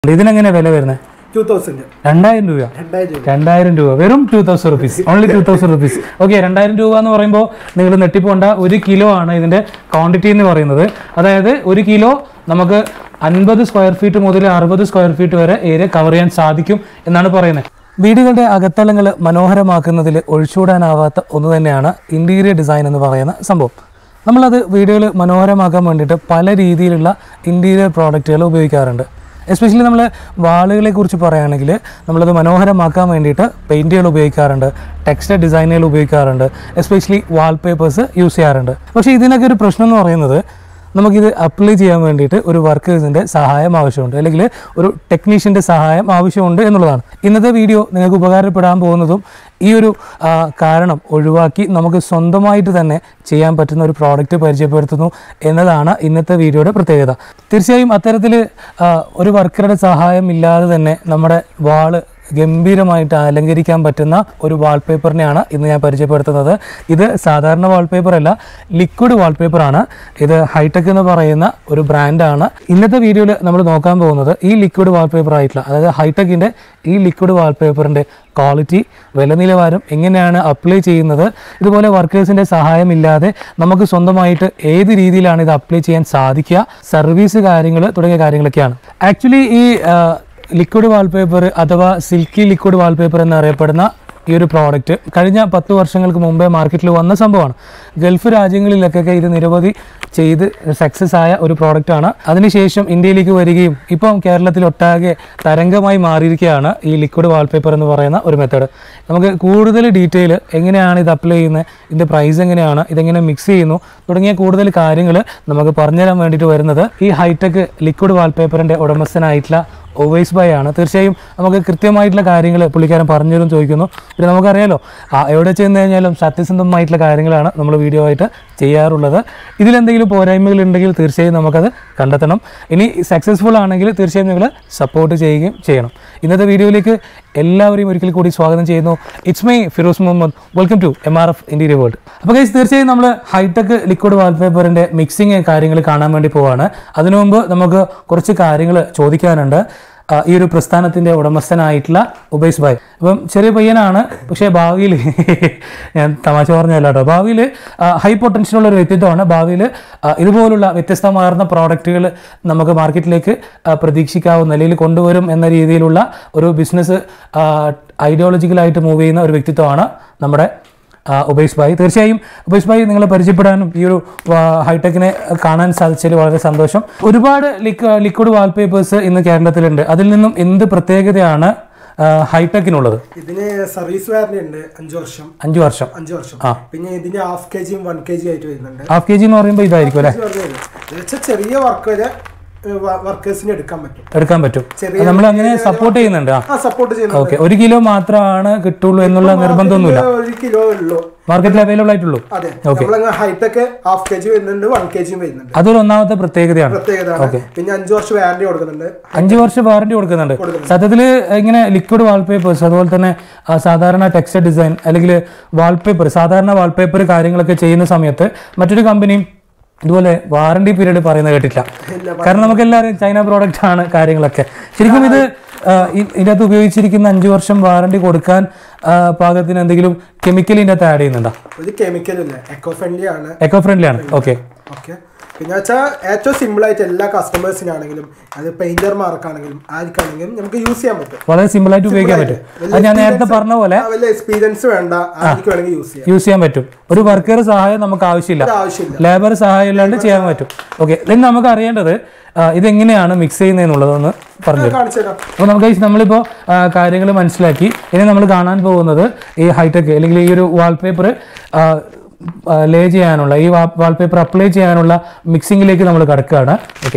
ഇതിനെങ്ങനെ വില വരുന്നത് two thousand രണ്ടായിരം രൂപ രണ്ടായിരം രൂപ രണ്ടായിരം രൂപ വെറും two thousand rupees only two thousand rupees okay രണ്ടായിരം രൂപ എന്ന് പറയുമ്പോൾ നിങ്ങൾ നെട്ടിപ്പോണ്ട ഒരു കിലോ ആണ് ഇതിന്റെ ക്വാണ്ടിറ്റി എന്ന് പറയുന്നത് അതായത് ഒരു കിലോ നമുക്ക് അൻപത് സ്ക്വയർ ഫീറ്റ് മുതൽ അറുപത് സ്ക്വയർ ഫീറ്റ് വരെ ഏരിയ കവർ ചെയ്യാൻ സാധിക്കും എന്നാണ് പറയുന്നത് വീടുകളുടെ അകത്തളങ്ങൾ മനോഹരമാക്കുന്നതിൽ ഒഴിച്ചുകൂടാനാവാത്ത ഒന്ന് തന്നെയാണ് ഇന്റീരിയർ ഡിസൈൻ എന്ന് പറയുന്ന സംഭവം നമ്മളത് വീടുകൾ മനോഹരമാക്കാൻ വേണ്ടിയിട്ട് പല രീതിയിലുള്ള ഇൻറ്റീരിയർ പ്രോഡക്റ്റുകൾ ഉപയോഗിക്കാറുണ്ട് എസ്പെഷ്യലി നമ്മൾ വാളുകളെ കുറിച്ച് പറയുകയാണെങ്കിൽ നമ്മളത് മനോഹരമാക്കാൻ വേണ്ടിയിട്ട് പെയിൻറ്റുകൾ ഉപയോഗിക്കാറുണ്ട് ടെക്സ്റ്റൈൽ ഡിസൈനുകൾ ഉപയോഗിക്കാറുണ്ട് എസ്പെഷ്യലി വാൾപേപ്പേഴ്സ് യൂസ് ചെയ്യാറുണ്ട് പക്ഷേ ഇതിനൊക്കെ ഒരു പ്രശ്നം എന്ന് പറയുന്നത് നമുക്കിത് അപ്ലൈ ചെയ്യാൻ വേണ്ടിയിട്ട് ഒരു വർക്കേഴ്സിൻ്റെ സഹായം ആവശ്യമുണ്ട് അല്ലെങ്കിൽ ഒരു ടെക്നീഷ്യൻ്റെ സഹായം ആവശ്യമുണ്ട് എന്നുള്ളതാണ് ഇന്നത്തെ വീഡിയോ നിങ്ങൾക്ക് ഉപകാരപ്പെടാൻ പോകുന്നതും ഈ ഒരു ആ, കാരണം ഒഴിവാക്കി നമുക്ക് സ്വന്തമായിട്ട് തന്നെ ചെയ്യാൻ പറ്റുന്ന ഒരു പ്രോഡക്റ്റ് പരിചയപ്പെടുത്തുന്നു എന്നതാണ് ഇന്നത്തെ വീഡിയോയുടെ പ്രത്യേകത തീർച്ചയായും അത്തരത്തിൽ ഒരു വർക്കറുടെ സഹായം ഇല്ലാതെ തന്നെ നമ്മുടെ വാള് ഗംഭീരമായിട്ട് അലങ്കരിക്കാൻ പറ്റുന്ന ഒരു വാൾപേപ്പറിനെയാണ് ഇന്ന് ഞാൻ പരിചയപ്പെടുത്തുന്നത് ഇത് സാധാരണ വാൾപേപ്പർ അല്ല ലിക്വിഡ് വാൾപേപ്പർ ആണ് ഇത് ഹൈടെക് എന്ന് പറയുന്ന ഒരു ബ്രാൻഡാണ് ഇന്നത്തെ വീഡിയോയിൽ നമ്മൾ നോക്കാൻ പോകുന്നത് ഈ ലിക്വിഡ് വാൾപേപ്പർ ആയിട്ടുള്ള അതായത് ഹൈടെക്കിൻ്റെ ഈ ലിക്വിഡ് വാൾപേപ്പറിൻ്റെ ക്വാളിറ്റി വില നിലവാരം എങ്ങനെയാണ് അപ്ലൈ ചെയ്യുന്നത് ഇതുപോലെ വർക്കേഴ്സിൻ്റെ സഹായമില്ലാതെ നമുക്ക് സ്വന്തമായിട്ട് ഏത് രീതിയിലാണ് ഇത് അപ്ലൈ ചെയ്യാൻ സാധിക്കുക സർവീസ് കാര്യങ്ങൾ തുടങ്ങിയ കാര്യങ്ങളൊക്കെയാണ് ആക്ച്വലി ഈ ആ, ലിക്വിഡ് വാൾപേപ്പർ അഥവാ സിൽക്കി ലിക്വിഡ് വാൾപേപ്പർ എന്നറിയപ്പെടുന്ന ഈ ഒരു പ്രോഡക്റ്റ് കഴിഞ്ഞ പത്ത് വർഷങ്ങൾക്ക് മുമ്പേ മാർക്കറ്റിൽ വന്ന സംഭവമാണ് ഗൾഫ് രാജ്യങ്ങളിലൊക്കെ ഇത് നിരവധി ചെയ്ത് സക്സസ് ആയ ഒരു പ്രോഡക്റ്റാണ് അതിനുശേഷം ഇന്ത്യയിലേക്ക് വരികയും ഇപ്പം കേരളത്തിൽ ഒട്ടാകെ തരംഗമായി മാറിയിരിക്കുകയാണ് ഈ ലിക്വിഡ് വാൾപേപ്പർ എന്ന് പറയുന്ന ഒരു മെത്തേഡ് നമുക്ക് കൂടുതൽ ഡീറ്റെയിൽ എങ്ങനെയാണ് ഇത് അപ്ലൈ ചെയ്യുന്നത് ഇതിൻ്റെ പ്രൈസ് എങ്ങനെയാണ് ഇതെങ്ങനെ മിക്സ് ചെയ്യുന്നു തുടങ്ങിയ കൂടുതൽ കാര്യങ്ങൾ നമുക്ക് പറഞ്ഞുതരാൻ വേണ്ടിയിട്ട് വരുന്നത് ഈ ഹൈടെക് ലിക്വിഡ് വാൾപേപ്പറിൻ്റെ ഉടമസ്ഥനായിട്ടുള്ള ഓവൈസ് ബൈ ആണ് തീർച്ചയായും നമുക്ക് കൃത്യമായിട്ടുള്ള കാര്യങ്ങൾ പുള്ളിക്കാരൻ പറഞ്ഞു തരും ചോദിക്കുന്നു പിന്നെ നമുക്കറിയാലോ ആ, എവിടെ ചെന്ന് കഴിഞ്ഞാലും സത്യസന്ധമായിട്ടുള്ള കാര്യങ്ങളാണ് നമ്മൾ വീഡിയോ ആയിട്ട് ചെയ്യാറുള്ളത് ഇതിലെന്തെങ്കിലും പോരായ്മകൾ ഉണ്ടെങ്കിൽ തീർച്ചയായും നമുക്കത് കണ്ടെത്തണം ഇനി സക്സസ്ഫുൾ ആണെങ്കിൽ തീർച്ചയായും നിങ്ങൾ സപ്പോർട്ട് ചെയ്യുകയും ചെയ്യണം ഇന്നത്തെ വീഡിയോയിലേക്ക് എല്ലാവരെയും ഒരിക്കൽ കൂടി സ്വാഗതം ചെയ്യുന്നു it's my Firoz Muhammad welcome to M R F interior world അപ്പോൾ ഗൈസ് തീർച്ചയായും നമ്മൾ ഹൈടെക് ലിക്വിഡ് വാൾപേപ്പറിൻ്റെ മിക്സിങ് കാര്യങ്ങൾ കാണാൻ വേണ്ടി പോവാണ് അതിനു മുമ്പ് നമുക്ക് കുറച്ച് കാര്യങ്ങൾ ചോദിക്കാനുണ്ട് ആ, ഈ ഒരു പ്രസ്ഥാനത്തിന്റെ ഉടമസ്ഥനായിട്ടുള്ള ഉബൈസ് ഭായ് അപ്പം ചെറിയ പയ്യനാണ് പക്ഷേ ഭാവിയിൽ ഞാൻ തമാശ പറഞ്ഞല്ല കേട്ടോ ഭാവിയിൽ ഹൈ പൊട്ടൻഷ്യലുള്ള ഒരു വ്യക്തിത്വമാണ് ഭാവിയിൽ ഇതുപോലുള്ള വ്യത്യസ്തമാർന്ന പ്രോഡക്റ്റുകൾ നമുക്ക് മാർക്കറ്റിലേക്ക് ആ, പ്രതീക്ഷിക്കാവുന്ന അല്ലെങ്കിൽ കൊണ്ടുവരും എന്ന രീതിയിലുള്ള ഒരു ബിസിനസ് ഐഡിയോളജിക്കലായിട്ട് മൂവ് ചെയ്യുന്ന ഒരു വ്യക്തിത്വമാണ് നമ്മുടെ ആ, ഉബൈസ് ഭായ് തീർച്ചയായും ഉബൈസ് ഭായ് നിങ്ങളെ പരിചയപ്പെടാനും ഈ ഒരു വാ- ഹൈടെക്കിനെ കാണാൻ സാധിച്ചതിൽ വളരെ സന്തോഷം ഒരുപാട് ലിക്വ ലിക്വിഡ് വാൾപേപ്പേഴ്സ് ഇന്ന് കേരളത്തിലുണ്ട് അതിൽ നിന്നും എന്ത് പ്രത്യേകതയാണ് ആ, ഹൈടെക്കിനുള്ളത് ഇതിന് സർവീസ് വാറന്റി ഉണ്ട് അഞ്ചു വർഷം അഞ്ചു വർഷം അഞ്ചു വർഷം പിന്നെ ഇതിന് ഹാഫ് കെ ജിയും വൺ കെ ജി ആയിട്ട് വരുന്നുണ്ട് ഹാഫ് കെ ജി എന്ന് പറയുമ്പോൾ ഇതായിരിക്കും അല്ലേ ഇത് പറഞ്ഞത് ഇത് വെച്ചാൽ ചെറിയ വർക്ക് വരെ വർക്കേഴ്സിന് എടുക്കാൻ പറ്റും എടുക്കാൻ പറ്റും ചെറിയ നമ്മൾ അങ്ങനെ സപ്പോർട്ട് ചെയ്യുന്നുണ്ട് ആ ആ സപ്പോർട്ട് ചെയ്യുന്നത് ഓക്കെ ഒരു കിലോ മാത്രമാണ് കിട്ടുള്ളൂ എന്നുള്ള നിർബന്ധമൊന്നുമില്ല ഒരു കിലോ ഉള്ളൂ മാർക്കറ്റിൽ അവൈലബിൾ ആയിട്ടുള്ളൂ അതെ നമ്മളങ്ങ് ഹൈടെക് ഹാഫ് കെ ജി വരുന്നുണ്ട് വൺ കെ ജിയും വരുന്നുണ്ട് അതൊരു ഒന്നാമത്തെ പ്രത്യേകതയാണ് പ്രത്യേകത പിന്നെ അഞ്ചു വർഷം വാറന്റി കൊടുക്കുന്നുണ്ട് അഞ്ച് വർഷം വാറണ്ടി കൊടുക്കുന്നുണ്ട് സത്യത്തിൽ ഇങ്ങനെ ലിക്വിഡ് വാൾപേപ്പേഴ്സ് അതുപോലെ തന്നെ ആ, സാധാരണ ടെക്സ്റ്റൈൽ ഡിസൈൻ അല്ലെങ്കിൽ വാൾപേപ്പർ സാധാരണ വാൾപേപ്പർ കാര്യങ്ങളൊക്കെ ചെയ്യുന്ന സമയത്ത് മറ്റൊരു കമ്പനിയും ഇതുപോലെ വാറണ്ടി പീരീഡ് പറയുന്നത് കേട്ടിട്ടില്ല കാരണം നമുക്ക് എല്ലാവരും ചൈന പ്രോഡക്റ്റ് ആണ് കാര്യങ്ങളൊക്കെ ശരിക്കും ഇത് ആ, ഇ- ഇതിനകത്ത് ഉപയോഗിച്ചിരിക്കുന്ന അഞ്ച് വർഷം വാറണ്ടി കൊടുക്കാൻ ആ, പാകത്തിന് എന്തെങ്കിലും കെമിക്കൽ ഇതിൻ്റെ അകത്ത് ആഡ് ചെയ്യുന്നുണ്ടോ ഒരു കെമിക്കലും ഇല്ല എക്കോ ഫ്രണ്ട്ലി ആണ് എക്കോ ഫ്രണ്ട്ലി ആണ് ഓക്കെ ഓക്കെ പിന്നെ വെച്ചാൽ ഏറ്റവും സിമ്പിൾ ആയിട്ട് എല്ലാ കസ്റ്റമേഴ്സിനാണെങ്കിലും അത് പെയിന്റർമാർക്കാണെങ്കിലും ആർക്കാണെങ്കിലും നമുക്ക് യൂസ് ചെയ്യാൻ പറ്റും വളരെ സിമ്പിൾ ആയിട്ട് ഉപയോഗിക്കാൻ പറ്റും അത് ഞാൻ നേരത്തെ പറഞ്ഞ പോലെ ആ, വലിയ എക്സ്പീരിയൻസ് വേണ്ട ആർക്ക് വേണമെങ്കിൽ യൂസ് ചെയ്യാം യൂസ് ചെയ്യാൻ പറ്റും ഒരു വർക്കർ സഹായം നമുക്ക് ആവശ്യമില്ല ഇത് ആവശ്യമില്ല ലേബർ സഹായം ഇല്ലാണ്ട് ചെയ്യാൻ പറ്റും ഓക്കെ then നമുക്ക് അറിയേണ്ടത് ആ, ഇതെങ്ങനെയാണ് മിക്സ് ചെയ്യുന്നതെന്നുള്ളതൊന്ന് പറഞ്ഞു തരും കാണിച്ചു തരാം അപ്പോൾ നമുക്ക് ഈ നമ്മളിപ്പോൾ കാര്യങ്ങൾ മനസ്സിലാക്കി ഇനി നമ്മൾ കാണാൻ പോകുന്നത് ഈ ഹൈടെക് അല്ലെങ്കിൽ ഈ ഒരു വാൾപേപ്പർ ലേ ചെയ്യാനുള്ള ഈ വാൾപേപ്പർ അപ്ലൈ ചെയ്യാനുള്ള മിക്സിങ്ങിലേക്ക് നമ്മൾ കിടക്കുകയാണ് ഓക്കെ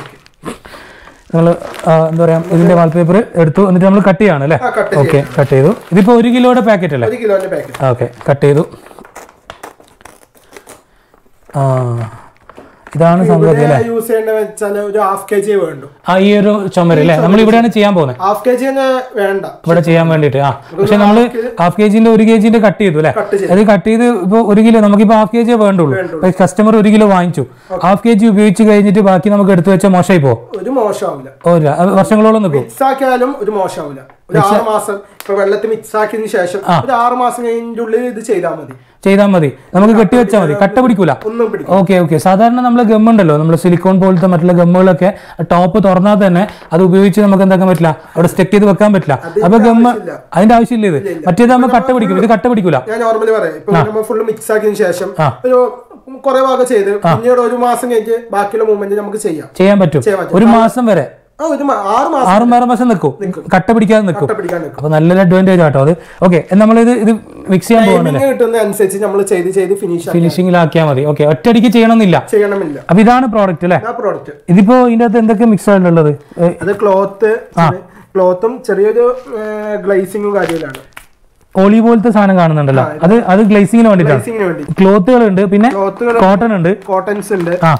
നമ്മൾ എന്താ പറയുക ഇതിൻ്റെ വാൾപേപ്പർ എടുത്തു എന്നിട്ട് നമ്മൾ കട്ട് ചെയ്യാണ് അല്ലേ ആ കട്ട് ഓക്കെ കട്ട് ചെയ്തു ഇതിപ്പോൾ ഒരു കിലോയുടെ പാക്കറ്റ് അല്ലേ ഒരു കിലോന്റെ പാക്കറ്റ് ഓക്കെ കട്ട് ചെയ്തു ആ ഇതാണ് സംഗതി അല്ലേ യൂസ് ചെയ്യേണ്ടത് വെച്ചാൽ ഒരു ഹാഫ് കെ ജി വേണ്ടു ആ ഈ ഒരു ചുമര് അല്ലേ നമ്മൾ ഇവിടെയാണ് ചെയ്യാൻ പോകുന്നത് ഹാഫ് കെ ജി തന്നെ വേണ്ട ഇവിടെ ചെയ്യാൻ വേണ്ടിയിട്ട് ആ പക്ഷെ നമ്മൾ ഹാഫ് കെ ജിന്റെ ഒരു കെ ജിന്റെ കട്ട് ചെയ്തു അല്ലേ കട്ട് ചെയ്ത് അത് കട്ട് ചെയ്ത് ഇപ്പോൾ ഒരു കിലോ നമുക്കിപ്പോൾ ഹാഫ് കെ ജി വേണ്ടുള്ളൂ കസ്റ്റമർ ഒരു കിലോ വാങ്ങിച്ചു ഹാഫ് കെ ജി ഉപയോഗിച്ച് കഴിഞ്ഞിട്ട് ബാക്കി നമുക്ക് എടുത്തു വെച്ചാൽ മോശമായി പോകും ഒരു മോശമാവില്ല ഓ ഇല്ല അത് വർഷങ്ങളോളം നിൽക്കും മിക്സ് ആക്കിയാലും ഒരു മോശമാവില്ല ഒരു ആറ് മാസം ഇപ്പൊ വെള്ളത്തിൽ മിക്സ് ആക്കിയതിന് ശേഷം ഒരു ആറ് മാസം കഴിഞ്ഞതിന്റെ ഉള്ളിൽ ഇത് ചെയ്താൽ മതി ചെയ്താൽ മതി നമുക്ക് കെട്ടി വെച്ചാൽ മതി കട്ട പിടിക്കൂല ഒന്നും പിടിക്കും ഓക്കെ ഓക്കെ സാധാരണ നമ്മൾ ഗമ്മുണ്ടല്ലോ നമ്മൾ സിലിക്കോൺ പോലത്തെ മറ്റുള്ള ഗമ്മുകളൊക്കെ ടോപ്പ് തുറന്നാൽ തന്നെ അത് ഉപയോഗിച്ച് നമുക്ക് എന്താക്കാൻ പറ്റില്ല അവിടെ സ്റ്റെക്ക് ചെയ്ത് വെക്കാൻ പറ്റില്ല അപ്പൊ ഗമ്മ് ആവശ്യമില്ല. അതിന്റെ ആവശ്യമില്ല ഇത് മറ്റേതാകുമ്പോൾ കട്ട പിടിക്കും ഇത് കട്ട പിടിക്കൂല ഞാൻ നോർമലി പറയാം ഇപ്പൊ നമ്മൾ ഫുള്ള് മിക്സ് ആക്കിയതിന് ശേഷം ആ. ഒരു കുറെ ഭാഗം ചെയ്ത് പിന്നീട് ഒരു മാസം കഴിഞ്ഞ് ബാക്കിയുള്ള മൂവ്മെന്റ് നമുക്ക് ചെയ്യാം ചെയ്യാൻ പറ്റും ചെയ്യാൻ പറ്റും. ഒരു മാസം വരെ ആ ഒരു മാ- ആറ് മാസം ആറും ആറ് മാസം നിൽക്കും കട്ട പിടിക്കാതെ നിൽക്കും കട്ട പിടിക്കാൻ നിൽക്കും അപ്പൊ നല്ലൊരു അഡ്വാൻറ്റേജ് ആട്ടോ അത് ഓക്കെ നമ്മളിത് ഇത് മിക്സ് ചെയ്യാൻ പോകുന്നില്ല ടൈമിങ് കിട്ടുന്ന അനുസരിച്ച് നമ്മൾ ചെയ്ത് ചെയ്ത് ഫിനിഷ് ആക്കി ഫിനിഷിംഗിലാക്കിയാൽ മതി ഓക്കെ ഒറ്റയടിക്ക് ചെയ്യണമെന്നില്ല ചെയ്യണമില്ല അപ്പൊ ഇതാണ് പ്രോഡക്റ്റ് അല്ലേ ആ പ്രോഡക്റ്റ് ഇതിപ്പോ ഇതിന്റെ അകത്ത് എന്തൊക്കെ മിക്സ് ആയിട്ടുള്ളത് അത് ക്ലോത്ത് ക്ലോത്തും ചെറിയൊരു ഗ്ലേസിങ്ങും കാര്യത്തിലാണ് ഓളി പോലത്തെ സാധനം കാണുന്നുണ്ടല്ലോ അത് അത് ഗ്ലേസിങ്ങിന് വേണ്ടിയിട്ടാണ് ഗ്ലേസിങ്ങിന് വേണ്ടി ക്ലോത്തുകൾ ഉണ്ട് പിന്നെ ക്ലോത്തുകൾ കോട്ടൺ ഉണ്ട് കോട്ടൺസ് ഉണ്ട് ആ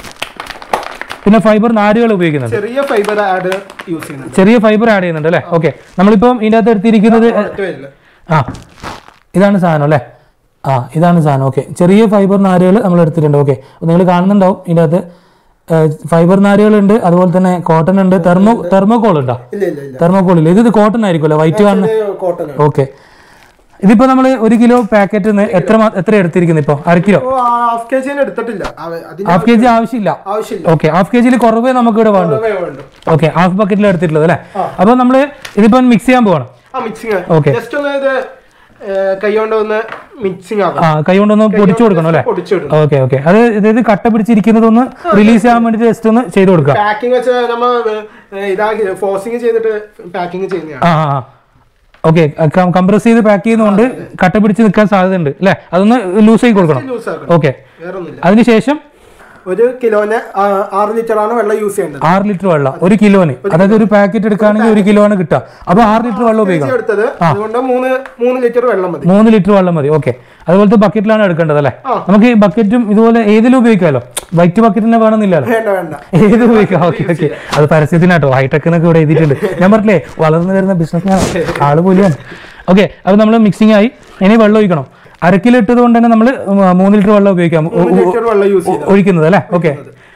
പിന്നെ ഫൈബർ നാരുകൾ ഉപയോഗിക്കുന്നുണ്ട് ചെറിയ ഫൈബർ ആഡ് യൂസ് ചെയ്യുന്നുണ്ട് ചെറിയ ഫൈബർ ആഡ് ചെയ്യുന്നുണ്ട് അല്ലേ ഓക്കെ നമ്മളിപ്പം ഇതിന്റെ അകത്ത് എടുത്തിരിക്കുന്നത് ഒറ്റ വരില്ല. ആ ഇതാണ് സാധനം അല്ലേ ആ ഇതാണ് സാധനം ഓക്കെ ചെറിയ ഫൈബർ നാരുകൾ നമ്മൾ എടുത്തിട്ടുണ്ട് ഓക്കെ നിങ്ങൾ കാണുന്നുണ്ടാവും ഇതിൻ്റെ അകത്ത് ഫൈബർ നാരുകളുണ്ട് അതുപോലെ തന്നെ കോട്ടൺ ഉണ്ട് തെർമോ തെർമോകോൾ ഉണ്ടോ ഇല്ല ഇല്ല ഇല്ല തെർമോകോൾ ഇല്ല ഇത് കോട്ടൺ ആയിരിക്കുമല്ലോ വൈറ്റ് കാണുന്ന കോട്ടൺ ഓക്കെ ഇതിപ്പോ നമ്മൾ ഒരു കിലോ പാക്കറ്റിൽ നിന്ന് എത്ര മാ- എത്ര എടുത്തിരിക്കുന്നു ഇപ്പോൾ അര കിലോ ഓ ഹാഫ് കെ ജിന് എടുത്തിട്ടില്ല അവ- അതിന് ഹാഫ് കെ ജി ആവശ്യമില്ല ആവശ്യമില്ല ഓക്കെ ഹാഫ് കെ ജിയിൽ കുറവേ നമുക്ക് ഇവിടെ വേണ്ടു കുറവേ വേണ്ടു ഓക്കെ ഹാഫ് ബക്കറ്റിൽ എടുത്തിട്ടുള്ളത് അല്ലേ അപ്പോൾ നമ്മൾ ഇതിപ്പോ മിക്സ് ചെയ്യാൻ പോകണം ആ മിക്സിങ് Okay. ജസ്റ്റ് ഒന്ന് ഇത് കൈ കൊണ്ട് ഒന്ന് മിക്സിങ് ആക്കാം ആ കൈ കൊണ്ടൊന്ന് പൊടിച്ചു കൊടുക്കണം അല്ലേ പൊടിച്ചിടും ഓക്കെ ഓക്കെ അത് ഇതായത് കട്ട പിടിച്ചിരിക്കുന്നതൊന്ന് റിലീസ് ചെയ്യാൻ വേണ്ടി ജസ്റ്റ് ഒന്ന് ചെയ്ത് കൊടുക്കുക പാക്കിംഗ് വെച്ച് നമ്മൾ ഇതാക്കി ഫോഴ്സിങ് ചെയ്തിട്ട് പാക്കിംഗ് ചെയ്യുന്നതാണ് ആ ആ ഓക്കെ കംപ്രസ് ചെയ്ത് പാക്ക് ചെയ്യുന്നതുകൊണ്ട് കട്ട പിടിച്ച് നിൽക്കാൻ സാധ്യതയുണ്ട് അല്ലേ അതൊന്ന് ലൂസ് ആയി കൊടുക്കണം ലൂസ് ആക്കണം ഓക്കെ വേറെ ഒന്നുമില്ല അതിനുശേഷം ഒരു കിലോന് ആ, ആറ് ലിറ്റർ ആണ് വെള്ളം യൂസ് ചെയ്യേണ്ടത് ആറ് ലിറ്റർ വെള്ളം ഒരു കിലോന് അതായത് ഒരു പാക്കറ്റ് എടുക്കുകയാണെങ്കിൽ ഒരു കിലോ ആണ് കിട്ടുക അപ്പൊ ആറ് ലിറ്റർ വെള്ളം ഉപയോഗിക്കണം ഇത് എടുത്തത് അതുകൊണ്ട് മൂന്ന് മൂന്ന് ലിറ്റർ വെള്ളം മതി മൂന്ന് ലിറ്റർ വെള്ളം മതി ഓക്കെ അതുപോലത്തെ ബക്കറ്റിലാണ് എടുക്കേണ്ടത് അല്ലേ ആ. നമുക്ക് ഈ ബക്കറ്റും ഇതുപോലെ ഏതിലും ഉപയോഗിക്കാമല്ലോ വൈറ്റ് ബക്കറ്റ് തന്നെ വേണമെന്നില്ലല്ലോ വേണ്ട വേണ്ട ഏത് ഉപയോഗിക്കാം ഓക്കെ ഓക്കെ അത് പരസ്യത്തിനാട്ടോ ഹൈടെക് എന്നൊക്കെ ഇവിടെ എഴുതിയിട്ടുണ്ട് ഞാൻ പറഞ്ഞില്ലേ വളർന്നു വരുന്ന ബിസിനസ് ആള് പോലെയാണ് ഓക്കെ അത് നമ്മൾ മിക്സിംഗ് ആയി ഇനി വെള്ളം ഒഴിക്കണം അര കിലോ ഇട്ടത് കൊണ്ട് തന്നെ നമ്മൾ മൂന്ന് ലിറ്റർ വെള്ളം ഉപയോഗിക്കാം ഒ- മൂന്ന് ലിറ്റർ വെള്ളം യൂസ് ചെയ്തത് ഒഴിക്കുന്നത് അല്ലേ ഓക്കെ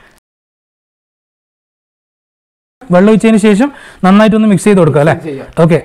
വെള്ളം ഒഴിച്ചതിന് ശേഷം നന്നായിട്ടൊന്ന് മിക്സ് ചെയ്ത് കൊടുക്കുക അല്ലേ ചെയ്യാം ഓക്കെ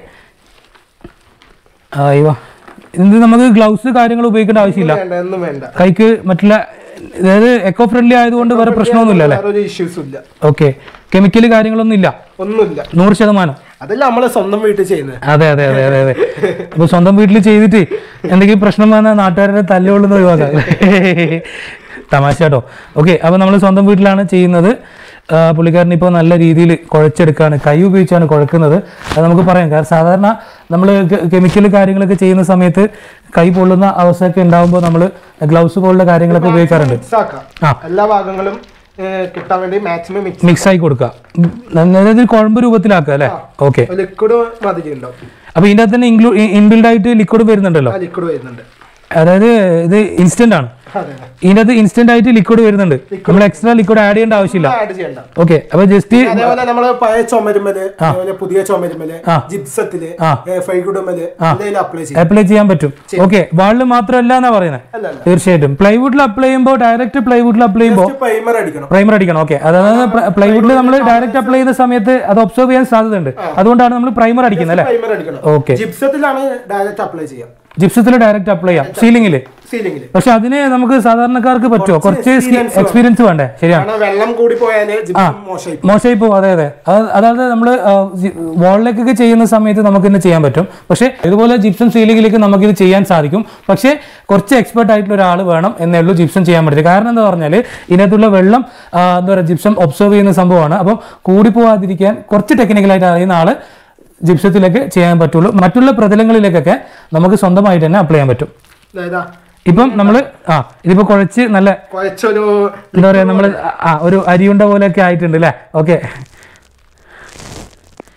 അയ്യോ ഇത് നമുക്ക് ഗ്ലൗസ് കാര്യങ്ങൾ ഉപയോഗിക്കേണ്ട ആവശ്യമില്ല വേണ്ട ഒന്നും വേണ്ട കൈക്ക് മറ്റുള്ള അതായത് എക്കോ ഫ്രണ്ട്ലി ആയതുകൊണ്ട് വേറെ പ്രശ്നമൊന്നുമില്ല അല്ലേ വേറെ ഒരു ഇഷ്യൂസും ഇല്ല ഓക്കെ കെമിക്കൽ കാര്യങ്ങളൊന്നും ഇല്ല ഒന്നുമില്ല നൂറ് ശതമാനം അതല്ല നമ്മളെ സ്വന്തം വീട്ടിൽ ചെയ്യുന്നത് അതെ അതെ അതെ അതെ അതെ അപ്പൊ സ്വന്തം വീട്ടിൽ ചെയ്തിട്ട് എന്തെങ്കിലും പ്രശ്നം വന്നാൽ നാട്ടുകാരുടെ തല്ലുകൊള്ളുന്ന ഒഴിവാക്കാം തമാശ കേട്ടോ ഓക്കെ അപ്പൊ നമ്മൾ സ്വന്തം വീട്ടിലാണ് ചെയ്യുന്നത് ആ, പുള്ളിക്കാരൻ ഇപ്പോൾ നല്ല രീതിയിൽ കുഴച്ചെടുക്കുകയാണ് കൈ ഉപയോഗിച്ചാണ് കുഴക്കുന്നത് അത് നമുക്ക് പറയാം കാരണം സാധാരണ നമ്മൾ കെമിക്കൽ കാര്യങ്ങളൊക്കെ ചെയ്യുന്ന സമയത്ത് കൈ പൊള്ളുന്ന അവസ്ഥയൊക്കെ ഉണ്ടാകുമ്പോൾ നമ്മൾ ഗ്ലൗസ് പോലുള്ള കാര്യങ്ങളൊക്കെ ഉപയോഗിക്കാറുണ്ട് മിക്സ് ആക്കാം ആ. എല്ലാ ഭാഗങ്ങളും ഏ, കിട്ടാൻ വേണ്ടി മാക്സിമം മിക്സ് മിക്സ് ആയി കൊടുക്കുക ഉം, അതായത് കുഴമ്പ് രൂപത്തിലാക്കുക അല്ലേ ഓക്കെ ലിക്വിഡ് മാതിരി ഉണ്ടാവും അപ്പൊ ഇതിൻ്റെ അകത്ത് തന്നെ ഇൻക്ലൂ ഇൻബിൽഡ് ആയിട്ട് ലിക്വിഡ് വരുന്നുണ്ടല്ലോ ആ ലിക്വിഡ് വരുന്നുണ്ട് അതായത് ഇത് ഇൻസ്റ്റന്റ് ആണ് അതെ ഇതിൻ്റെ അകത്ത് ഇൻസ്റ്റന്റ് ആയിട്ട് ലിക്വിഡ് വരുന്നുണ്ട് നമ്മൾ എക്സ്ട്രാ ലിക്വിഡ് ആഡ് ചെയ്യേണ്ട ആവശ്യമില്ല ആഡ് ചെയ്യണ്ട ഓക്കെ അപ്പൊ ജസ്റ്റ് അതേപോലെ നമ്മള് പഴയ ചുമരുമല് അതേപോലെ പുതിയ ചുമരുമല് ആ. ജിപ്സത്തില് ആ. ഫൈഗുഡുമല് എന്തെങ്കിലും അപ്ലൈ ചെയ്യാം അപ്ലൈ ചെയ്യാൻ പറ്റും ഓക്കെ വാളിൽ മാത്രമല്ല എന്നാ പറയുന്നത് അല്ല അല്ല തീർച്ചയായിട്ടും പ്ലൈവുഡിൽ അപ്ലൈ ചെയ്യുമ്പോൾ ഡയറക്റ്റ് പ്ലൈവുഡിൽ അപ്ലൈ ചെയ്യുമ്പോൾ പ്രൈമർ അടിക്കണം പ്രൈമർ അടിക്കണം ഓക്കെ അതായത് പ്ലൈവുഡിൽ നമ്മൾ ഡയറക്റ്റ് അപ്ലൈ ചെയ്യുന്ന സമയത്ത് അത് ഒബ്സർവ് ചെയ്യാൻ സാധ്യതയുണ്ട് അതുകൊണ്ടാണ് നമ്മൾ പ്രൈമർ അടിക്കുന്നത് അല്ലേ പ്രൈമർ അടിക്കണം ഓക്കെ ജിപ്സത്തിലാണ് ഡയറക്റ്റ് അപ്ലൈ ചെയ്യാം ജിപ്സത്തിൽ ഡയറക്റ്റ് അപ്ലൈ ചെയ്യാം സീലിംഗിൽ സീലിംഗില് പക്ഷെ അതിന് നമുക്ക് സാധാരണക്കാർക്ക് പറ്റുമോ കുറച്ച് experience എക്സ്പീരിയൻസ് വേണ്ടേ ശരിയാണ് കാരണം വെള്ളം കൂടി പോയാല് ജിപ്സം മോശമായി മോശമായി പോകും അതെ അതെ അത് അതായത് നമ്മൾ വാളിലേക്കൊക്കെ ചെയ്യുന്ന സമയത്ത് നമുക്ക് ഇന്ന് ചെയ്യാൻ പറ്റും പക്ഷേ ഇതുപോലെ ജിപ്സം സീലിംഗിലേക്ക് നമുക്കിത് ചെയ്യാൻ സാധിക്കും പക്ഷേ കുറച്ച് എക്സ്പെർട്ട് ആയിട്ടുള്ള ഒരാൾ വേണം എന്നേ ഉള്ളൂ ജിപ്സം ചെയ്യാൻ പറ്റില്ല കാരണം എന്താ പറഞ്ഞാൽ ഇതിനകത്തുള്ള വെള്ളം ആ, എന്താ പറയുക ജിപ്സം ഒബ്സർവ് ചെയ്യുന്ന സംഭവമാണ് അപ്പം കൂടി പോവാതിരിക്കാൻ കുറച്ച് ടെക്നിക്കലായിട്ട് അറിയുന്ന ആൾ ജിപ്സത്തിലേക്ക് ചെയ്യാൻ പറ്റുള്ളൂ മറ്റുള്ള പ്രതലങ്ങളിലേക്കൊക്കെ നമുക്ക് സ്വന്തമായിട്ട് തന്നെ അപ്ലൈ ചെയ്യാൻ പറ്റും അതായത് ഇപ്പം നമ്മൾ ആ ഇതിപ്പോൾ കുഴച്ച് നല്ല കുഴച്ചൊരു എന്താ പറയാ നമ്മൾ ആ ഒരു അരിയുണ്ട പോലെയൊക്കെ ആയിട്ടുണ്ട് അല്ലേ ഓക്കെ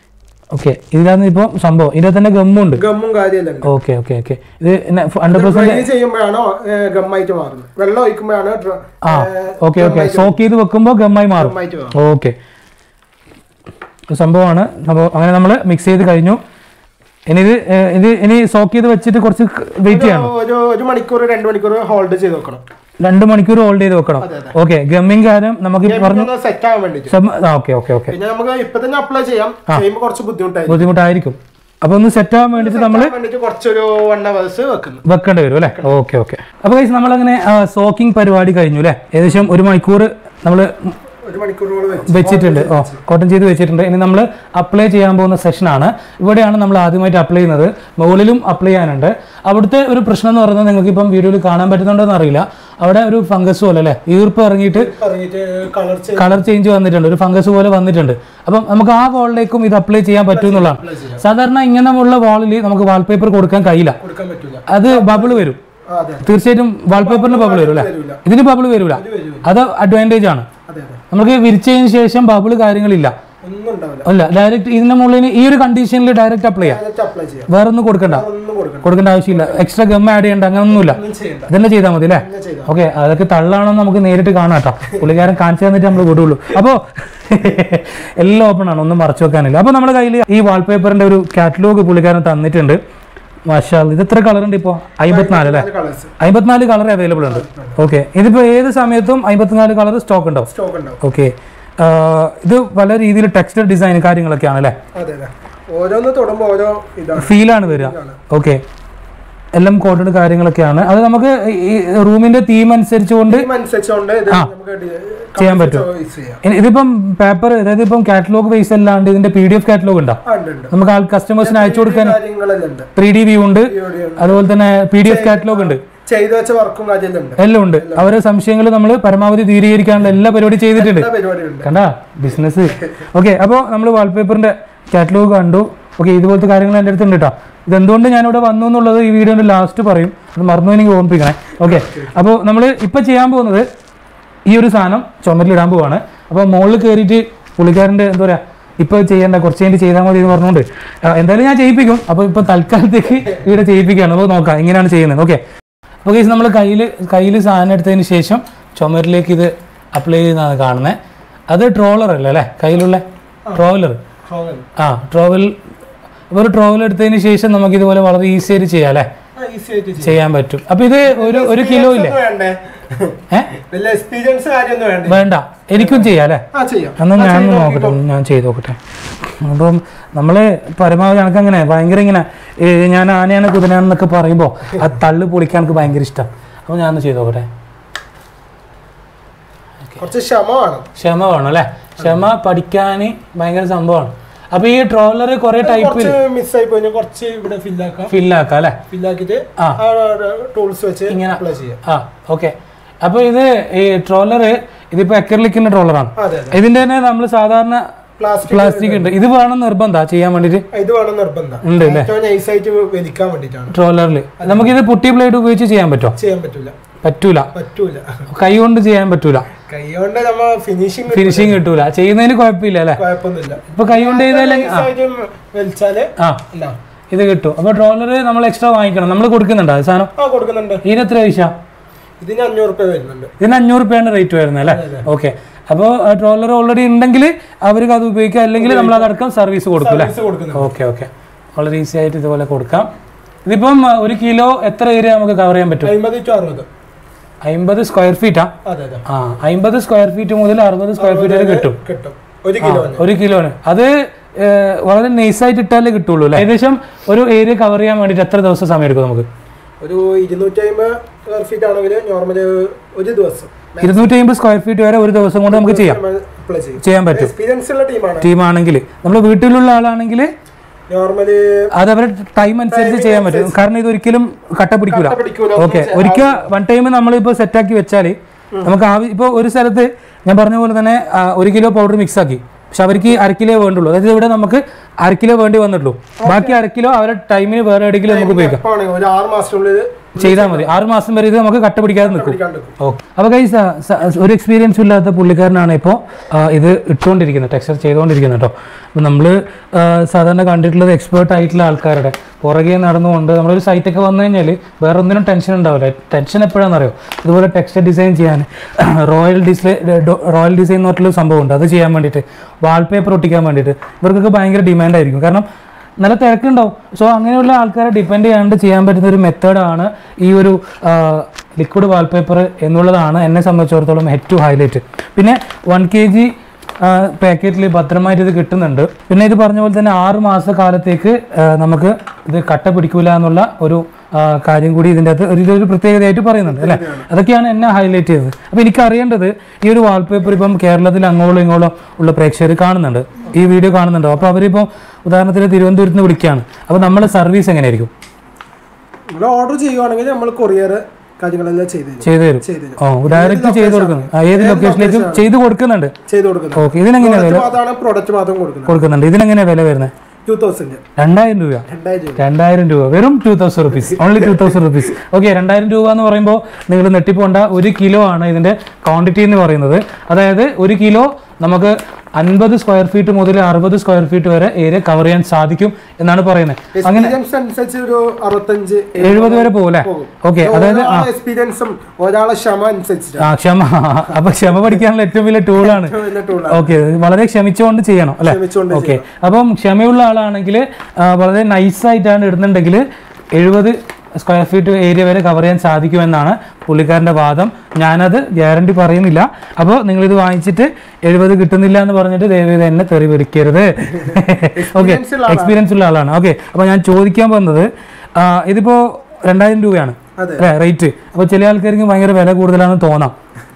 ഓക്കെ ഇതിലാണ് ഇപ്പോൾ സംഭവം ഇതിന്റെ തന്നെ ഗമ്മുണ്ട് ഗമ്മും കാര്യമെല്ലാം ഉണ്ട് ഓക്കെ ഓക്കെ ഓക്കെ ഇത് ഹൺഡ്രഡ് പെർസെന്റ് ഡ്രൈ ചെയ്യുമ്പോഴാണോ ഗമ്മായിട്ട് മാറുന്നത് വെള്ളം ഒഴിക്കുമ്പോഴാണ് ഡ്ര- ആ ഏ, ഓക്കെ ഓക്കെ സോക്ക് ചെയ്ത് വെക്കുമ്പോൾ ഗമ്മായി മാറും ഗമ്മായിട്ട് മാറും ഓക്കെ സംഭവമാണ് അപ്പോൾ അങ്ങനെ നമ്മൾ മിക്സ് ചെയ്ത് കഴിഞ്ഞു ഇനി ഇത് ഏ, ഇത് ഇനി സോക്ക് ചെയ്ത് വെച്ചിട്ട് കുറച്ച് വെയിറ്റ് ചെയ്യണം ഒരു ഒരു മണിക്കൂർ രണ്ട് മണിക്കൂർ ഹോൾഡ് ചെയ്ത് വെക്കണം രണ്ട് മണിക്കൂർ ഹോൾഡ് ചെയ്ത് വെക്കണം അതെ, അതെ. ഓക്കെ ഗമ്മിങ് കാര്യം നമുക്ക് ഈ പറഞ്ഞു സെറ്റ് ആവാൻ വേണ്ടിട്ട് ഓക്കെ ഓക്കെ ഓക്കെ പിന്നെ നമുക്ക് ഇപ്പൊ തന്നെ അപ്ലൈ ചെയ്യാം ചെയ്യുമ്പോൾ കുറച്ച് ബുദ്ധിമുട്ടായി ബുദ്ധിമുട്ടായിരിക്കും അപ്പൊ ഒന്ന് സെറ്റ് ആവാൻ വേണ്ടിയിട്ട് നമ്മൾ വേണ്ടിട്ട് കുറച്ചൊരു വൺ അവേഴ്സ് വെക്കുന്നു വെക്കേണ്ടി വരും അല്ലേ ഓക്കെ ഓക്കെ അപ്പൊ guys, നമ്മളങ്ങനെ സോക്കിംഗ് പരിപാടി കഴിഞ്ഞു അല്ലേ ഏകദേശം ഒരു മണിക്കൂർ നമ്മൾ ഒരു മണിക്കൂറോളം വെച്ച് വെച്ചിട്ടുണ്ട് ഓ കോട്ടൺ ചെയ്ത് വെച്ചിട്ടുണ്ട് ഇനി നമ്മൾ അപ്ലൈ ചെയ്യാൻ പോകുന്ന സെഷനാണ് ഇവിടെയാണ് നമ്മൾ ആദ്യമായിട്ട് അപ്ലൈ ചെയ്യുന്നത് മുകളിലും അപ്ലൈ ചെയ്യാനുണ്ട് അവിടുത്തെ ഒരു പ്രശ്നം എന്ന് പറയുന്നത് നിങ്ങൾക്ക് ഇപ്പം വീഡിയോയിൽ കാണാൻ പറ്റുന്നുണ്ടോ എന്ന് അറിയില്ല അവിടെ ഒരു ഫംഗസ് പോലെ അല്ലേ ഈർപ്പ് ഇറങ്ങിയിട്ട് പറഞ്ഞിട്ട് കളർ ചെയ്ത് കളർ ചേഞ്ച് വന്നിട്ടുണ്ട് ഒരു ഫംഗസ് പോലെ വന്നിട്ടുണ്ട് അപ്പം നമുക്ക് ആ വാളിലേക്കും ഇത് അപ്ലൈ ചെയ്യാൻ പറ്റും എന്നുള്ളതാണ് apply ചെയ്യാം സാധാരണ ഇങ്ങനെയുള്ള വാളിൽ നമുക്ക് വാൾപേപ്പർ കൊടുക്കാൻ കഴിയില്ല കൊടുക്കാൻ പറ്റൂല അത് ബബിൾ വരും ആ, അതെ തീർച്ചയായിട്ടും വാൾപേപ്പറിന് ബബിൾ വരും അല്ലേ വരൂല ഇതിന് ബബിൾ വരില്ല ഇത് വരൂല അത് അഡ്വാൻറ്റേജ് ആണ് അതെ അതെ നമുക്ക് വിരിച്ചതിന് ശേഷം ബബിൾ കാര്യങ്ങളില്ല ഒന്നും ഉണ്ടാവില്ല അല്ല ഡയറക്റ്റ് ഇതിന്റെ മുകളിൽ ഈ ഒരു കണ്ടീഷനിൽ ഡയറക്റ്റ് അപ്ലൈ ചെയ്യാം ഡയറക്റ്റ് അപ്ലൈ ചെയ്യാം വേറെ ഒന്നും കൊടുക്കണ്ട ഒന്നും കൊടുക്കണം കൊടുക്കേണ്ട ആവശ്യമില്ല എക്സ്ട്രാ ഗം ആഡ് ചെയ്യണ്ട അങ്ങനൊന്നുമില്ല ഒന്നും ചെയ്യണ്ട ഇതന്നെ ചെയ്താൽ മതി അല്ലേ ഇങ്ങനെ ചെയ്താൽ ഓക്കെ അതൊക്കെ തള്ളാണെന്ന് നമുക്ക് നേരിട്ട് കാണാം കേട്ടോ പുള്ളിക്കാരൻ കാണിച്ചു തന്നിട്ട് നമ്മൾ വിടുള്ളൂ അപ്പോൾ എല്ലാം ഓപ്പൺ ആണ് ഒന്നും മറച്ചു വെക്കാനില്ല അപ്പോൾ നമ്മുടെ കയ്യിൽ ഈ വാൾപേപ്പറിന്റെ ഒരു കാറ്റലോഗ് പുള്ളിക്കാരൻ തന്നിട്ടുണ്ട് മാഷാ ഇത് എത്ര കളർ ഉണ്ട് ഇപ്പോൾ അമ്പത്തിനാല് അല്ലേ കളേഴ്സ് അമ്പത്തിനാല് കളർ അവൈലബിൾ ഉണ്ട് ഓക്കെ ഇതിപ്പോൾ ഏത് സമയത്തും അമ്പത്തിനാല് കളർ സ്റ്റോക്ക് ഉണ്ടാവും സ്റ്റോക്ക് ഉണ്ടാവും ഓക്കെ ഇത് പല രീതിയിൽ ടെക്സ്റ്റർ ഡിസൈൻ കാര്യങ്ങളൊക്കെയാണ് അല്ലേ അതെ അതെ ഓരോന്ന് തൊടുമ്പോൾ ഓരോ ഇതാണ് ഫീലാണ് വരിക ഓക്കെ എല്ലാം കോട്ടഡ് കാര്യങ്ങളൊക്കെയാണ് അത് നമുക്ക് ഈ റൂമിന്റെ തീം അനുസരിച്ചുകൊണ്ട് ടീം അനുസരിച്ചുകൊണ്ട് ഇത് നമുക്ക് ഡി- ചെയ്യാൻ പറ്റും. choice ചെയ്യാം ഇനി ഇതിപ്പം പേപ്പർ അതായത് ഇപ്പം കാറ്റലോഗ് ബേസ് അല്ലാണ്ട് ഇതിന്റെ പി ഡി എഫ് കാറ്റലോഗ് ഉണ്ടോ ആ, ഉണ്ട് ഉണ്ട് നമുക്ക് ആൾ കസ്റ്റമേഴ്സിന് അയച്ചു കൊടുക്കാൻ കാര്യങ്ങളെല്ലാം ഉണ്ട് ത്രീ ഡി വ്യൂ ഉണ്ട് ഇവിടെ ഉണ്ട്. അതുപോലെ തന്നെ പി ഡി എഫ് കാറ്റലോഗ് ഉണ്ട് ചെയ്തു വെച്ച വർക്കും കാര്യമെല്ലാം ഉണ്ട് എല്ലാം ഉണ്ട് അവരെ സംശയങ്ങൾ നമ്മൾ പരമാവധി ദൂരീകരിക്കാനുള്ള എല്ലാ പരിപാടി ചെയ്തിട്ടുണ്ട് എല്ലാ പരിപാടിയും ഉണ്ട് കണ്ടാ ബിസിനസ് ഓക്കെ അപ്പോൾ നമ്മൾ വാൾപേപ്പറിന്റെ കാറ്റലോഗ് കണ്ടു ഓക്കെ ഇതുപോലത്തെ കാര്യങ്ങൾ എൻ്റെ അടുത്ത് ഉണ്ട് കേട്ടോ ഇതെന്തുകൊണ്ട് ഞാനിവിടെ വന്നു എന്നുള്ളത് ഈ വീഡിയോന്റെ ലാസ്റ്റ് പറയും അത് മറന്നു എനിക്ക് ഓർമ്മിപ്പിക്കണേ ഓക്കെ അപ്പോൾ നമ്മൾ ഇപ്പം ചെയ്യാൻ പോകുന്നത് ഈ ഒരു സാധനം ചുമരിലിടാൻ പോവാണ് അപ്പോൾ മുകളിൽ കയറിയിട്ട് പുള്ളിക്കാരൻ്റെ എന്താ പറയുക ഇപ്പോൾ ചെയ്യേണ്ട കുറച്ച് കഴിഞ്ഞ് ചെയ്താൽ മതി എന്ന് പറഞ്ഞുകൊണ്ട് ആ, എന്തായാലും ഞാൻ ചെയ്യിപ്പിക്കും അപ്പോൾ ഇപ്പോൾ തൽക്കാലത്തേക്ക് ഇവിടെ ചെയ്യിപ്പിക്കുകയാണ് അപ്പോൾ നോക്കാം എങ്ങനെയാണ് ചെയ്യുന്നത് ഓക്കെ അപ്പോൾ കേസ് നമ്മൾ കയ്യിൽ കയ്യിൽ സാധനം എടുത്തതിന് ശേഷം ചുമരിലേക്ക് ഇത് അപ്ലൈ ചെയ്യുന്നതാണ് കാണുന്നത് അത് ട്രോളർ അല്ലേ അല്ലേ കയ്യിലുള്ള ട്രോവലർ Travel. ആ ട്രോവൽ ഒരു ട്രോവൽ എടുത്തതിന് ശേഷം നമുക്ക് ഇതുപോലെ വളരെ ഈസി ആയിട്ട് ചെയ്യാം അല്ലേ ആ, easy ആയിട്ട് ചെയ്യാം. ചെയ്യാൻ പറ്റും അപ്പോൾ ഇത് ഒരു ഒരു കിലോ ഇല്ലേ ഒന്നും വേണ്ടേ ഏ വലിയ എക്സ്പീരിയൻസ് കാര്യമൊന്നും വേണ്ടേ വേണ്ട എനിക്കും ചെയ്യാം അല്ലേ ആ ചെയ്യാം എന്നാൽ ഞാൻ ഒന്ന് നോക്കട്ടെ ഒന്ന് ഞാൻ ചെയ്ത് നോക്കട്ടെ അപ്പം നമ്മൾ പരമാവധി എനിക്ക് അങ്ങനെ ഭയങ്കര ഇങ്ങനെ ഏ, ഞാൻ ആനയാണ് കുതിരയാണെന്നൊക്കെ പറയുമ്പോൾ ആ തള്ളു പൊളിക്കാൻ എനിക്ക് ഭയങ്കര ഇഷ്ടം അപ്പോൾ ഞാൻ ഒന്ന് ചെയ്ത് നോക്കട്ടെ കുറച്ച് ക്ഷമ വേണം ക്ഷമ വേണം അല്ലേ ക്ഷമ പഠിക്കാൻ ഭയങ്കര സംഭവമാണ് അപ്പൊ ഈ ട്രോളർ കുറെ ടൈപ്പിൽ കുറച്ച് മിസ്സായി പോയി കുറച്ച് ഇവിടെ ഫില്ലാക്കാം ഫില്ലാക്കാം അല്ലേ ഫില്ലാക്കിയിട്ട് ആ. ആ ടൂൾസ് വെച്ച് ഇങ്ങനെ. അപ്ലൈ ചെയ്യാം ആ ഓക്കെ അപ്പൊ ഇത് ഈ ട്രോളർ ഇതിപ്പോ എക്കറിലിക്കുന്ന ട്രോളറാണ് അതെ അതെ ഇതിന്റെ തന്നെ നമ്മൾ സാധാരണ പ്ലാസ്റ്റിക് പ്ലാസ്റ്റിക് ഉണ്ട് ഇത് വേണം നിർബന്ധ ചെയ്യാൻ വേണ്ടിട്ട് ഇത് വേണം നിർബന്ധം ഉണ്ട് അല്ലേ ഏറ്റവും നൈസായിട്ട് വലിക്കാൻ വേണ്ടിയിട്ടാണ് ട്രോളറിൽ നമുക്കിത് പുട്ടി ബ്ലേഡ് ഉപയോഗിച്ച് ചെയ്യാൻ പറ്റുമോ ചെയ്യാൻ പറ്റൂല പറ്റൂല പറ്റൂല കൈ കൊണ്ട് ചെയ്യാൻ പറ്റൂല കൈ കൊണ്ട് നമ്മ ഫിനിഷിങ് ഫിനിഷിങ് കിട്ടൂല ചെയ്യുന്നതിന് കുഴപ്പമില്ല അല്ലേ കുഴപ്പമൊന്നുമില്ല ഇപ്പൊ കൈ കൊണ്ട് ചെയ്താലും ആ നൈസായിട്ട് വലിച്ചാല് ആ എന്താ ഇത് കിട്ടും അപ്പൊ ട്രോളർ നമ്മൾ എക്സ്ട്രാ വാങ്ങിക്കണം നമ്മൾ കൊടുക്കുന്നുണ്ടോ അത് സാധനം ആ കൊടുക്കുന്നുണ്ട് ഇതിന് എത്ര പൈസ ഇതിന് അഞ്ഞൂറ് റുപ്യ വരുന്നുണ്ട് ഇതിന് അഞ്ഞൂറ് രൂപയാണ് റേറ്റ് വരുന്നത് അല്ലേ ഓക്കെ അപ്പോൾ ട്രോളർ ഓൾറെഡി ഉണ്ടെങ്കിൽ അവർക്ക് അത് ഉപയോഗിക്കാം അല്ലെങ്കിൽ നമ്മൾ അതടക്കം സർവീസ് കൊടുക്കും അല്ലേ സർവീസ് കൊടുക്കുന്നുണ്ട് ഓക്കെ ഓക്കെ വളരെ ഈസി ആയിട്ട് ഇതുപോലെ കൊടുക്കാം ഇതിപ്പം ആ, ഒരു കിലോ എത്ര ഏരിയ നമുക്ക് കവർ ചെയ്യാൻ പറ്റും അമ്പത് ടു അറുപത് അമ്പത് സ്ക്വയർ ഫീറ്റാ അതെ അതെ ആ അമ്പത് സ്ക്വയർ ഫീറ്റ് മുതൽ അറുപത് സ്ക്വയർ ഫീറ്റ് വരെ കിട്ടും കിട്ടും ഒരു കിലോ ഒരു കിലോന് അത് ഏ, വളരെ നൈസായിട്ട് ഇട്ടാലേ കിട്ടുള്ളൂ അല്ലേ ഏകദേശം ഒരു ഏരിയ കവർ ചെയ്യാൻ വേണ്ടിയിട്ട് എത്ര ദിവസം സമയം എടുക്കും നമുക്ക് ഒരു ഇരുന്നൂറ്റി അമ്പത് സ്ക്വയർ ഫീറ്റ് ആണെങ്കിൽ നോർമലി ഒരു ദിവസം ഇരുന്നൂറ്റി അമ്പത് സ്ക്വയർ ഫീറ്റ് വരെ ഒരു ദിവസം കൊണ്ട് നമുക്ക് ചെയ്യാം അപ്ലൈ ചെയ്യും ചെയ്യാൻ പറ്റും എക്സ്പീരിയൻസ് ഉള്ള ടീമാണ് ടീമാണെങ്കിൽ നമ്മൾ വീട്ടിലുള്ള ആളാണെങ്കിൽ നോർമലി അത് അവരുടെ ടൈം അനുസരിച്ച് ചെയ്യാൻ പറ്റും കാരണം ഇത് ഒരിക്കലും കട്ട പിടിക്കൂല പിടിക്കൂല ഓക്കെ ഒരിക്കൽ വൺ ടൈം നമ്മളിപ്പോൾ സെറ്റാക്കി വെച്ചാൽ നമുക്ക് ആവശ്യം ഇപ്പോൾ ഒരു സ്ഥലത്ത് ഞാൻ പറഞ്ഞ പോലെ തന്നെ ആ, ഒരു കിലോ പൗഡർ മിക്സ് ആക്കി പക്ഷെ അവർക്ക് അര കിലോ വേണ്ടുള്ളൂ അതായത് ഇവിടെ നമുക്ക് അര കിലോ വേണ്ടി വന്നിട്ടുള്ളൂ ബാക്കി അര കിലോ അവരുടെ ടൈമിന് വേറെ എവിടെയെങ്കിലും നമുക്ക് ഉപയോഗിക്കാം എപ്പോഴാണെങ്കിൽ ഒരു ആറ് മാസത്തിനുള്ളിൽ ചെയ്താൽ മതി ആറ് മാസം വരെ ഇത് നമുക്ക് കട്ട പിടിക്കാതെ നിൽക്കും പിടിക്കാണ്ട് ഓക്കെ അപ്പോൾ കൈ ഒരു എക്സ്പീരിയൻസും ഇല്ലാത്ത പുള്ളിക്കാരനാണ് ഇപ്പോൾ ഇത് ഇട്ടുകൊണ്ടിരിക്കുന്നത് ടെക്സ്ചർ ചെയ്തുകൊണ്ടിരിക്കുന്നത് കേട്ടോ അപ്പോൾ നമ്മൾ സാധാരണ കണ്ടിട്ടുള്ളത് എക്സ്പേർട്ട് ആയിട്ടുള്ള ആൾക്കാരുടെ പുറകെ നടന്നുകൊണ്ട് നമ്മളൊരു സൈറ്റൊക്കെ വന്നു കഴിഞ്ഞാൽ വേറെ ഒന്നിനും ടെൻഷൻ ഉണ്ടാവില്ല ടെൻഷൻ എപ്പോഴാണെന്നറിയോ ഇതുപോലെ ടെക്സ്ചർ ഡിസൈൻ ചെയ്യാൻ റോയൽ ഡിസ്പ്ലേ റോയൽ ഡിസൈൻ എന്ന് പറഞ്ഞിട്ടുള്ള സംഭവമുണ്ട് അത് ചെയ്യാൻ വേണ്ടിയിട്ട് വാൾപേപ്പർ ഒട്ടിക്കാൻ വേണ്ടിയിട്ട് ഇവർക്കൊക്കെ ഭയങ്കര ഡിമാൻഡ് ആയിരിക്കും കാരണം നല്ല തിരക്കുണ്ടാവും സോ അങ്ങനെയുള്ള ആൾക്കാരെ ഡിപ്പെൻഡ് ചെയ്യാണ്ട് ചെയ്യാൻ പറ്റുന്ന ഒരു മെത്തേഡാണ് ഈ ഒരു ലിക്വിഡ് വാൾപേപ്പർ എന്നുള്ളതാണ് എന്നെ സംബന്ധിച്ചിടത്തോളം ഏറ്റവും ഹൈലൈറ്റ് പിന്നെ വൺ കെ ജി പാക്കറ്റിൽ ഭദ്രമായിട്ട് ഇത് കിട്ടുന്നുണ്ട് പിന്നെ ഇത് പറഞ്ഞ പോലെ തന്നെ ആറ് മാസ കാലത്തേക്ക് ആ, നമുക്ക് ഇത് കട്ട പിടിക്കൂല എന്നുള്ള ഒരു ആ, കാര്യം കൂടി ഇതിൻ്റെ അകത്ത് ഒരു ഇതൊരു പ്രത്യേകതയായിട്ട് പറയുന്നുണ്ട് അല്ലേ അതൊക്കെയാണ് എന്നെ ഹൈലൈറ്റ് ചെയ്തത് അപ്പോൾ എനിക്ക് അറിയേണ്ടത് ഈ ഒരു വാൾപേപ്പർ ഇപ്പം കേരളത്തിൽ അങ്ങോളം ഇങ്ങോളം ഉള്ള പ്രേക്ഷകർ കാണുന്നുണ്ട് ഈ വീഡിയോ കാണുന്നുണ്ടോ അപ്പോൾ അവരിപ്പോൾ ഉദാഹരണത്തിന് തിരുവനന്തപുരത്ത് നിന്ന് വിളിക്കുകയാണ് അപ്പോൾ നമ്മുടെ സർവീസ് എങ്ങനെയായിരിക്കും നിങ്ങൾ ഓർഡർ ചെയ്യുവാണെങ്കിൽ നമ്മൾ കൊറിയർ കാര്യങ്ങളെല്ലാം ചെയ്ത് തരും ചെയ്തു തരും ചെയ്ത് തരും ഓ ഡയറക്റ്റ് ചെയ്ത് കൊടുക്കുന്നു ആ, ഏത് ലൊക്കേഷനിലേക്കും ചെയ്ത് കൊടുക്കുന്നുണ്ട് ചെയ്ത് കൊടുക്കുന്നത് ഓക്കെ ഇതിനെങ്ങനെയാണ് വില പ്രൊഡക്റ്റ് മാത്രമാണ് പ്രൊഡക്റ്റ് മാത്രം കൊടുക്കുന്നത് കൊടുക്കുന്നുണ്ട് ഇതിനെങ്ങനെയാണ് വില വരുന്നത് ടൂ തൗസൻഡ് രണ്ടായിരം രൂപ രണ്ടായിരം രൂപ രണ്ടായിരം രൂപ വെറും two thousand rupees only two thousand rupees okay രണ്ടായിരം രൂപ എന്ന് പറയുമ്പോൾ നിങ്ങൾ നെട്ടിപ്പോണ്ട ഒരു കിലോ ആണ് ഇതിന്റെ ക്വാണ്ടിറ്റി എന്ന് പറയുന്നത് അതായത് ഒരു കിലോ നമുക്ക് അൻപത് സ്ക്വയർ ഫീറ്റ് മുതൽ അറുപത് സ്ക്വയർ ഫീറ്റ് വരെ ഏരിയ കവർ ചെയ്യാൻ സാധിക്കും എന്നാണ് പറയുന്നത് എക്സ്പീരിയൻസ് അനുസരിച്ച് ഒരു അറുപത്തഞ്ച് എഴുപത് വരെ പോകും അല്ലേ ഓക്കെ അതായത് ആ എക്സ്പീരിയൻസും ഒരാളെ ക്ഷമ അനുസരിച്ചിട്ട് ആ ക്ഷമ അപ്പൊ ക്ഷമ പഠിക്കാനുള്ള ഏറ്റവും വലിയ ടൂളാണ് വലിയ tool ഓക്കെ വളരെ ക്ഷമിച്ചുകൊണ്ട് ചെയ്യണം അല്ലെ ക്ഷമിച്ചുകൊണ്ട് ഓക്കെ അപ്പം ക്ഷമയുള്ള ആളാണെങ്കിൽ വളരെ നൈസായിട്ടാണ് ഇടുന്നുണ്ടെങ്കിൽ എഴുപത് സ്ക്വയർ ഫീറ്റ് ഏരിയ വരെ കവർ ചെയ്യാൻ സാധിക്കുമെന്നാണ് പുള്ളിക്കാരൻ്റെ വാദം ഞാനത് ഗ്യാരണ്ടി പറയുന്നില്ല അപ്പോൾ നിങ്ങളിത് വാങ്ങിച്ചിട്ട് എഴുപത് കിട്ടുന്നില്ല എന്ന് പറഞ്ഞിട്ട് ദയവേത് എന്നെ തെറി പിടിക്കരുത് ഓക്കെ Experience ഉള്ള എക്സ്പീരിയൻസ് ഉള്ള ആളാണ് ഓക്കെ അപ്പോൾ ഞാൻ ചോദിക്കാൻ വന്നത് ആ, ഇതിപ്പോൾ രണ്ടായിരം രൂപയാണ് അതെ. അല്ലേ റേറ്റ് അപ്പോൾ ചില ആൾക്കാർക്ക് ഭയങ്കര വില കൂടുതലാണെന്ന് തോന്നാം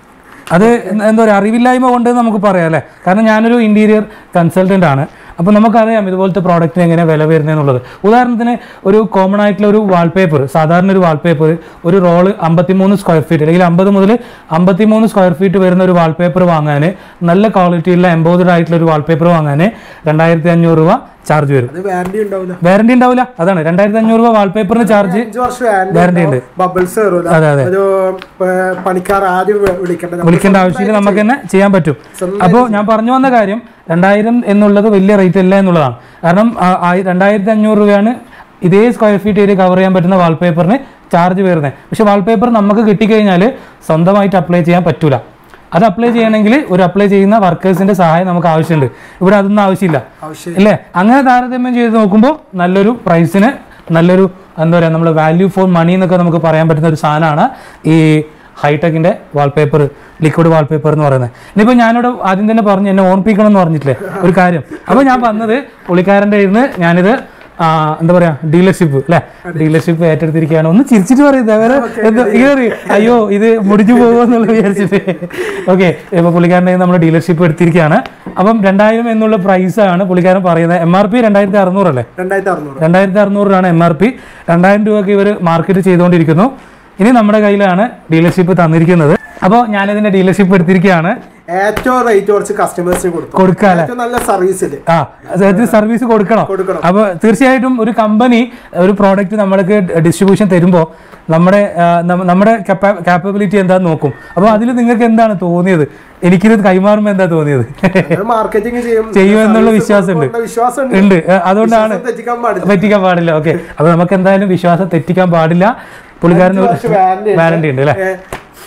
അത് എന്ത- എന്താ പറയുക അറിവില്ലായ്മ കൊണ്ട് നമുക്ക് പറയാം അല്ലേ കാരണം ഞാനൊരു ഇൻറ്റീരിയർ കൺസൾട്ടൻ്റ് ആണ് അപ്പോൾ നമുക്കറിയാം ഇതുപോലത്തെ പ്രോഡക്റ്റിന് എങ്ങനെ വില വരുന്നതെന്നുള്ളത് ഉദാഹരണത്തിന് ഒരു കോമൺ ആയിട്ടുള്ള ഒരു വാൾപേപ്പർ സാധാരണ ഒരു വാൾപേപ്പർ ഒരു റോള് അമ്പത്തിമൂന്ന് സ്ക്വയർ ഫീറ്റ് അല്ലെങ്കിൽ അമ്പത് മുതൽ അമ്പത്തിമൂന്ന് സ്ക്വയർ ഫീറ്റ് വരുന്ന ഒരു വാൾപേപ്പർ വാങ്ങാൻ നല്ല ക്വാളിറ്റിയുള്ള എംബോർഡഡ് ആയിട്ടുള്ള ഒരു വാൾപേപ്പർ വാങ്ങാൻ രണ്ടായിരത്തി അഞ്ഞൂറ് രൂപ ചാർജ് വരും അത് വാറണ്ടി ഉണ്ടാവില്ല വാറണ്ടി ഉണ്ടാവില്ല അതാണ് രണ്ടായിരത്തി അഞ്ഞൂറ് രൂപ വാൾപേപ്പറിന് ചാർജ് അഞ്ച് വർഷം Warranty വാറണ്ടി ഉണ്ട്. ബബിൾസ് കയറൂല അതെ, അതെ. ഒരു ഏർ, പണിക്കാർ ആദ്യം വി- വിളിക്കേണ്ട നമ്മൾ വിളിക്കേണ്ട ആവശ്യമില്ല നമുക്ക് തന്നെ ചെയ്യാൻ പറ്റും അപ്പോൾ ഞാൻ പറഞ്ഞു വന്ന കാര്യം രണ്ടായിരം എന്നുള്ളത് വലിയ റേറ്റ് അല്ല എന്നുള്ളതാണ് കാരണം ആ- ആ രണ്ടായിരത്തി അഞ്ഞൂറ് രൂപയാണ് ഇതേ സ്ക്വയർ ഫീറ്റ് ഏരിയ കവർ ചെയ്യാൻ പറ്റുന്ന വാൾപേപ്പറിന് ചാർജ് വരുന്നത് പക്ഷെ വാൾപേപ്പർ നമുക്ക് കിട്ടിക്കഴിഞ്ഞാൽ സ്വന്തമായിട്ട് അപ്ലൈ ചെയ്യാൻ പറ്റൂല അത് അപ്ലൈ ചെയ്യണമെങ്കിൽ ഒരു അപ്ലൈ ചെയ്യുന്ന വർക്കേഴ്സിന്റെ സഹായം നമുക്ക് ആവശ്യമുണ്ട് ഇവിടെ അതൊന്നും ആവശ്യമില്ല ആവശ്യം ഇല്ലേ അങ്ങനെ താരതമ്യം ചെയ്ത് നോക്കുമ്പോൾ നല്ലൊരു പ്രൈസിന് നല്ലൊരു എന്താ പറയുക നമ്മൾ വാല്യൂ ഫോർ മണി എന്നൊക്കെ നമുക്ക് പറയാൻ പറ്റുന്ന ഒരു സാധനമാണ് ഈ ഹൈടെക്കിന്റെ വാൾപേപ്പർ ലിക്വിഡ് വാൾപേപ്പർ എന്ന് പറയുന്നത് ഇനിയിപ്പോൾ ഞാനിവിടെ ആദ്യം തന്നെ പറഞ്ഞു എന്നെ ഓർപ്പിക്കണം എന്ന് പറഞ്ഞിട്ടില്ലേ ഒരു കാര്യം അപ്പോൾ ഞാൻ വന്നത് പുള്ളിക്കാരൻ്റെ ഇരുന്ന് ഞാനിത് ആ, എന്താ പറയാ ഡീലർഷിപ്പ് അല്ലെ ഡീലർഷിപ്പ് ഏറ്റെടുത്തിരിക്കുകയാണ് ഒന്ന് ചിരിച്ചിട്ട് പറയുന്നത് വേറെ എന്താ ഇങ്ങനെ അയ്യോ ഇത് മുടിഞ്ഞു പോകുമെന്നുള്ള വിചാരിച്ചിട്ട് ഓക്കെ ഇപ്പൊ പുള്ളിക്കാരൻ്റെ നമ്മൾ ഡീലർഷിപ്പ് എടുത്തിരിക്കുകയാണ് അപ്പം രണ്ടായിരം എന്നുള്ള പ്രൈസാണ് പുള്ളിക്കാരൻ പറയുന്നത് എം ആർ പി രണ്ടായിരത്തി അറുന്നൂറല്ലേ രണ്ടായിരത്തി അറുന്നൂറ് രണ്ടായിരത്തി അറുന്നൂറാണ് എം ആർ പി രണ്ടായിരം രൂപയ്ക്ക് ഇവർ മാർക്കറ്റ് ചെയ്തുകൊണ്ടിരിക്കുന്നു ഇനി നമ്മുടെ കയ്യിലാണ് ഡീലർഷിപ്പ് തന്നിരിക്കുന്നത് അപ്പോൾ ഞാനിതിന്റെ ഡീലർഷിപ്പ് എടുത്തിരിക്കുകയാണ് ഏറ്റവും റേറ്റ് കുറച്ച് കസ്റ്റമേഴ്സിന് കൊടുത്തു കൊടുക്കാല്ലേ ഏറ്റവും നല്ല സർവീസിൽ ആ അതായത് സർവീസ് കൊടുക്കണം കൊടുക്കണം. അപ്പോൾ തീർച്ചയായിട്ടും ഒരു കമ്പനി ഒരു പ്രോഡക്റ്റ് നമ്മൾക്ക് ഡിസ്ട്രിബ്യൂഷൻ തരുമ്പോൾ നമ്മുടെ ആ, നമ്മ- നമ്മുടെ കാപ്പബിലിറ്റി എന്താന്ന് നോക്കും അപ്പോൾ അതിൽ നിങ്ങൾക്ക് എന്താണ് തോന്നിയത് എനിക്കിത് കൈമാറുമ്പോൾ എന്താ തോന്നിയത് മാർക്കറ്റിംഗ് ചെയ്യും ചെയ്യുമെന്നുള്ള service വിശ്വാസമുണ്ട്. കൊടുക്കുന്ന വിശ്വാസമുണ്ട് ഉണ്ട് ഏ, അതുകൊണ്ടാണ് വിശ്വാസം തെറ്റിക്കാൻ പാടില്ല പറ്റിക്കാൻ പാടില്ല ഓക്കെ അപ്പൊ നമുക്ക് എന്തായാലും വിശ്വാസം തെറ്റിക്കാൻ പാടില്ല പുള്ളിക്കാരന് അഞ്ച് വർഷം warranty ഉണ്ട്. വാറണ്ടി ഉണ്ട് അല്ലേ ഏ,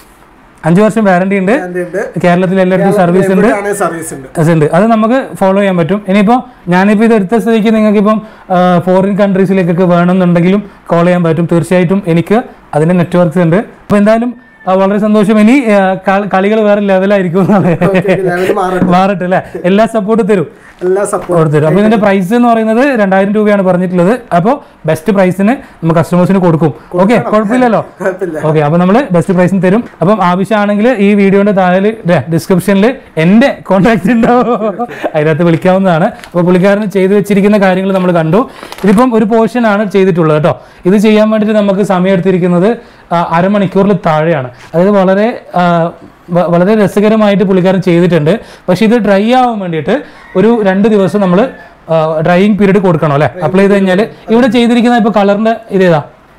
അഞ്ചു വർഷം വാറണ്ടി ഉണ്ട് warranty ഉണ്ട് കേരളത്തിൽ എല്ലായിടത്തും സർവീസ് ഉണ്ട് സർവീസ് ഉണ്ട് അത് ഉണ്ട് അത് നമുക്ക് ഫോളോ ചെയ്യാൻ പറ്റും ഇനിയിപ്പോൾ ഞാനിപ്പോൾ ഇത് എടുത്ത സ്ഥിതിക്ക് നിങ്ങൾക്ക് ഇപ്പം ഫോറിൻ കൺട്രീസിലേക്കൊക്കെ വേണമെന്നുണ്ടെങ്കിലും കോൾ ചെയ്യാൻ പറ്റും തീർച്ചയായിട്ടും എനിക്ക് അതിൻ്റെ നെറ്റ്വർക്ക്സ് ഉണ്ട് അപ്പോൾ എന്തായാലും ആ, വളരെ സന്തോഷം ഇനി കളികൾ വേറെ ലെവലായിരിക്കും എന്നാണ് ലെവൽ മാറട്ടെ മാറട്ടെ അല്ലേ എല്ലാ സപ്പോർട്ടും തരും എല്ലാ സപ്പോർട്ട് കൊടുത്തരും അപ്പോൾ ഇതിന്റെ പ്രൈസ് എന്ന് പറയുന്നത് രണ്ടായിരം രൂപയാണ് പറഞ്ഞിട്ടുള്ളത് അപ്പോൾ ബെസ്റ്റ് പ്രൈസിന് നമ്മൾ കസ്റ്റമേഴ്സിന് കൊടുക്കും ഓക്കെ കുഴപ്പമില്ലല്ലോ കുഴപ്പമില്ല ഓക്കെ അപ്പോൾ നമ്മൾ ബെസ്റ്റ് പ്രൈസിന് തരും അപ്പം ആവശ്യമാണെങ്കിൽ ഈ വീഡിയോന്റെ താഴെ ഡിസ്ക്രിപ്ഷനിൽ എൻ്റെ കോൺടാക്ട് ഉണ്ടാവും അതിനകത്ത് വിളിക്കാവുന്നതാണ് അപ്പോൾ പുള്ളിക്കാരന് ചെയ്തു വെച്ചിരിക്കുന്ന കാര്യങ്ങൾ നമ്മൾ കണ്ടു ഇതിപ്പം ഒരു പോർഷൻ ആണ് ചെയ്തിട്ടുള്ളത് കേട്ടോ ഇത് ചെയ്യാൻ വേണ്ടിയിട്ട് നമുക്ക് സമയം എടുത്തിരിക്കുന്നത് ആ, അരമണിക്കൂറിൽ താഴെയാണ് അതായത് വളരെ ആ, വ- വളരെ രസകരമായിട്ട് പുള്ളിക്കാരൻ ചെയ്തിട്ടുണ്ട് പക്ഷേ ഇത് ഡ്രൈ ആവാൻ വേണ്ടിയിട്ട് ഒരു രണ്ട് ദിവസം നമ്മൾ ഡ്രൈയിങ് പീരീഡ് കൊടുക്കണം അല്ലേ അപ്ലൈ ചെയ്ത് കഴിഞ്ഞാൽ ഇവിടെ ചെയ്തിരിക്കുന്ന ഇപ്പോൾ കളറിൻ്റെ ഇതേതാ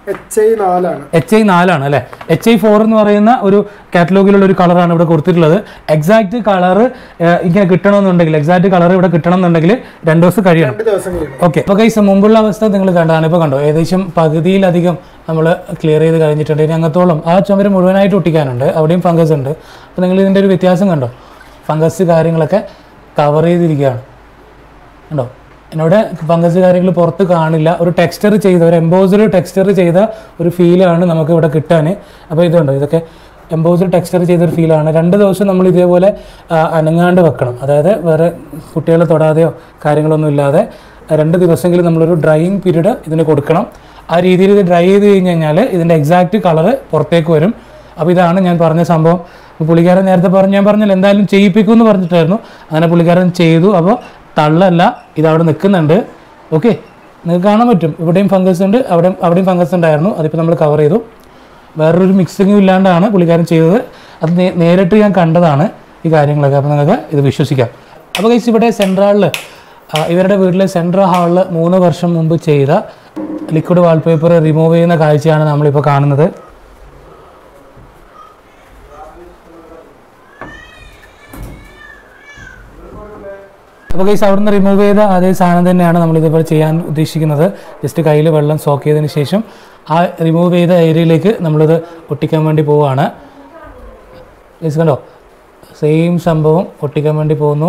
എച്ച് ഐ നാലാണ് എച്ച് ഐ നാലാണ് അല്ലേ എച്ച് ഐ ഫോർ എന്ന് പറയുന്ന ഒരു കാറ്റലോഗിലുള്ള ഒരു കളറാണ് ഇവിടെ കൊടുത്തിട്ടുള്ളത് എക്സാക്ട് കളർ ഇങ്ങനെ കിട്ടണമെന്നുണ്ടെങ്കിൽ എക്സാക്ട് കളർ ഇവിടെ കിട്ടണം എന്നുണ്ടെങ്കിൽ രണ്ട് ദിവസം കഴിയണം രണ്ട് ദിവസം കഴിയണം ഓക്കെ അപ്പോൾ കൈസ് മുമ്പുള്ള അവസ്ഥ നിങ്ങൾ കണ്ടതാണ് ഇപ്പോൾ കണ്ടോ ഏകദേശം പകുതിയിലധികം നമ്മൾ ക്ലിയർ ചെയ്ത് കഴിഞ്ഞിട്ടുണ്ട് ഇനി അങ്ങത്തോളം ആ ചുമര് മുഴുവനായിട്ട് ഒട്ടിക്കാനുണ്ട് അവിടെയും ഫംഗസ് ഉണ്ട് അപ്പോൾ നിങ്ങൾ ഇതിൻ്റെ ഒരു വ്യത്യാസം കണ്ടോ ഫംഗസ് കാര്യങ്ങളൊക്കെ കവർ ചെയ്തിരിക്കുകയാണ് കണ്ടോ എന്നോട് ഫംഗസ് കാര്യങ്ങൾ പുറത്ത് കാണില്ല ഒരു ടെക്സ്ചർ ചെയ്ത ഒരു എംബോസർ ടെക്സ്ചർ ചെയ്ത ഒരു ഫീലാണ് നമുക്ക് ഇവിടെ കിട്ടാൻ അപ്പോൾ ഇതുണ്ടോ ഇതൊക്കെ എംബോസർ ടെക്സ്ചർ ചെയ്ത ഒരു ഫീലാണ് രണ്ട് ദിവസം നമ്മൾ ഇതേപോലെ ആ, അനങ്ങാണ്ട് വെക്കണം അതായത് വേറെ കുട്ടികളെ തൊടാതെയോ കാര്യങ്ങളൊന്നും ഇല്ലാതെ രണ്ട് ദിവസമെങ്കിലും നമ്മളൊരു ഡ്രൈയിങ് പീരീഡ് ഇതിന് കൊടുക്കണം ആ രീതിയിൽ ഇത് ഡ്രൈ ചെയ്ത് കഴിഞ്ഞ് കഴിഞ്ഞാൽ ഇതിൻ്റെ എക്സാക്റ്റ് കളറ് പുറത്തേക്ക് വരും അപ്പോൾ ഇതാണ് ഞാൻ പറഞ്ഞ സംഭവം അപ്പോൾ പുള്ളിക്കാരൻ നേരത്തെ പറഞ്ഞു ഞാൻ പറഞ്ഞില്ല എന്തായാലും ചെയ്യിപ്പിക്കും എന്ന് പറഞ്ഞിട്ടായിരുന്നു അങ്ങനെ പുള്ളിക്കാരൻ ചെയ്തു അപ്പോൾ തള്ളല്ല ഇത് അവിടെ നിൽക്കുന്നുണ്ട് ഓക്കെ നിങ്ങൾക്ക് കാണാൻ പറ്റും ഇവിടെയും ഫംഗസ് ഉണ്ട് അവിടെ അവിടെയും ഫംഗസ് ഉണ്ടായിരുന്നു അതിപ്പോൾ നമ്മൾ കവർ ചെയ്തു വേറൊരു മിക്സിങ്ങും ഇല്ലാണ്ടാണ് പുള്ളിക്കാരൻ ചെയ്തത് അത് നേ- നേരിട്ട് ഞാൻ കണ്ടതാണ് ഈ കാര്യങ്ങളൊക്കെ അപ്പോൾ നിങ്ങൾക്ക് ഇത് വിശ്വസിക്കാം അപ്പോൾ കഴിച്ച് ഇവിടെ സെൻട്രലിൽ ഇവരുടെ വീട്ടിലെ സെൻട്രൽ ഹാളിൽ മൂന്ന് വർഷം മുമ്പ് ചെയ്ത ലിക്വിഡ് വാൾപേപ്പർ റിമൂവ് ചെയ്യുന്ന കാഴ്ചയാണ് നമ്മളിപ്പോൾ കാണുന്നത് അപ്പോൾ ഗൈസ് അവിടുന്ന് റിമൂവ് ചെയ്ത അതേ സാധനം തന്നെയാണ് നമ്മൾ ഇതേപോലെ ചെയ്യാൻ ഉദ്ദേശിക്കുന്നത് ജസ്റ്റ് കയ്യിൽ വെള്ളം സോക്ക് ചെയ്തതിന് ശേഷം ആ റിമൂവ് ചെയ്ത ഏരിയയിലേക്ക് നമ്മളിത് ഒട്ടിക്കാൻ വേണ്ടി പോവുകയാണ് ഗൈസ് കണ്ടോ സെയിം സംഭവം ഒട്ടിക്കാൻ വേണ്ടി പോകുന്നു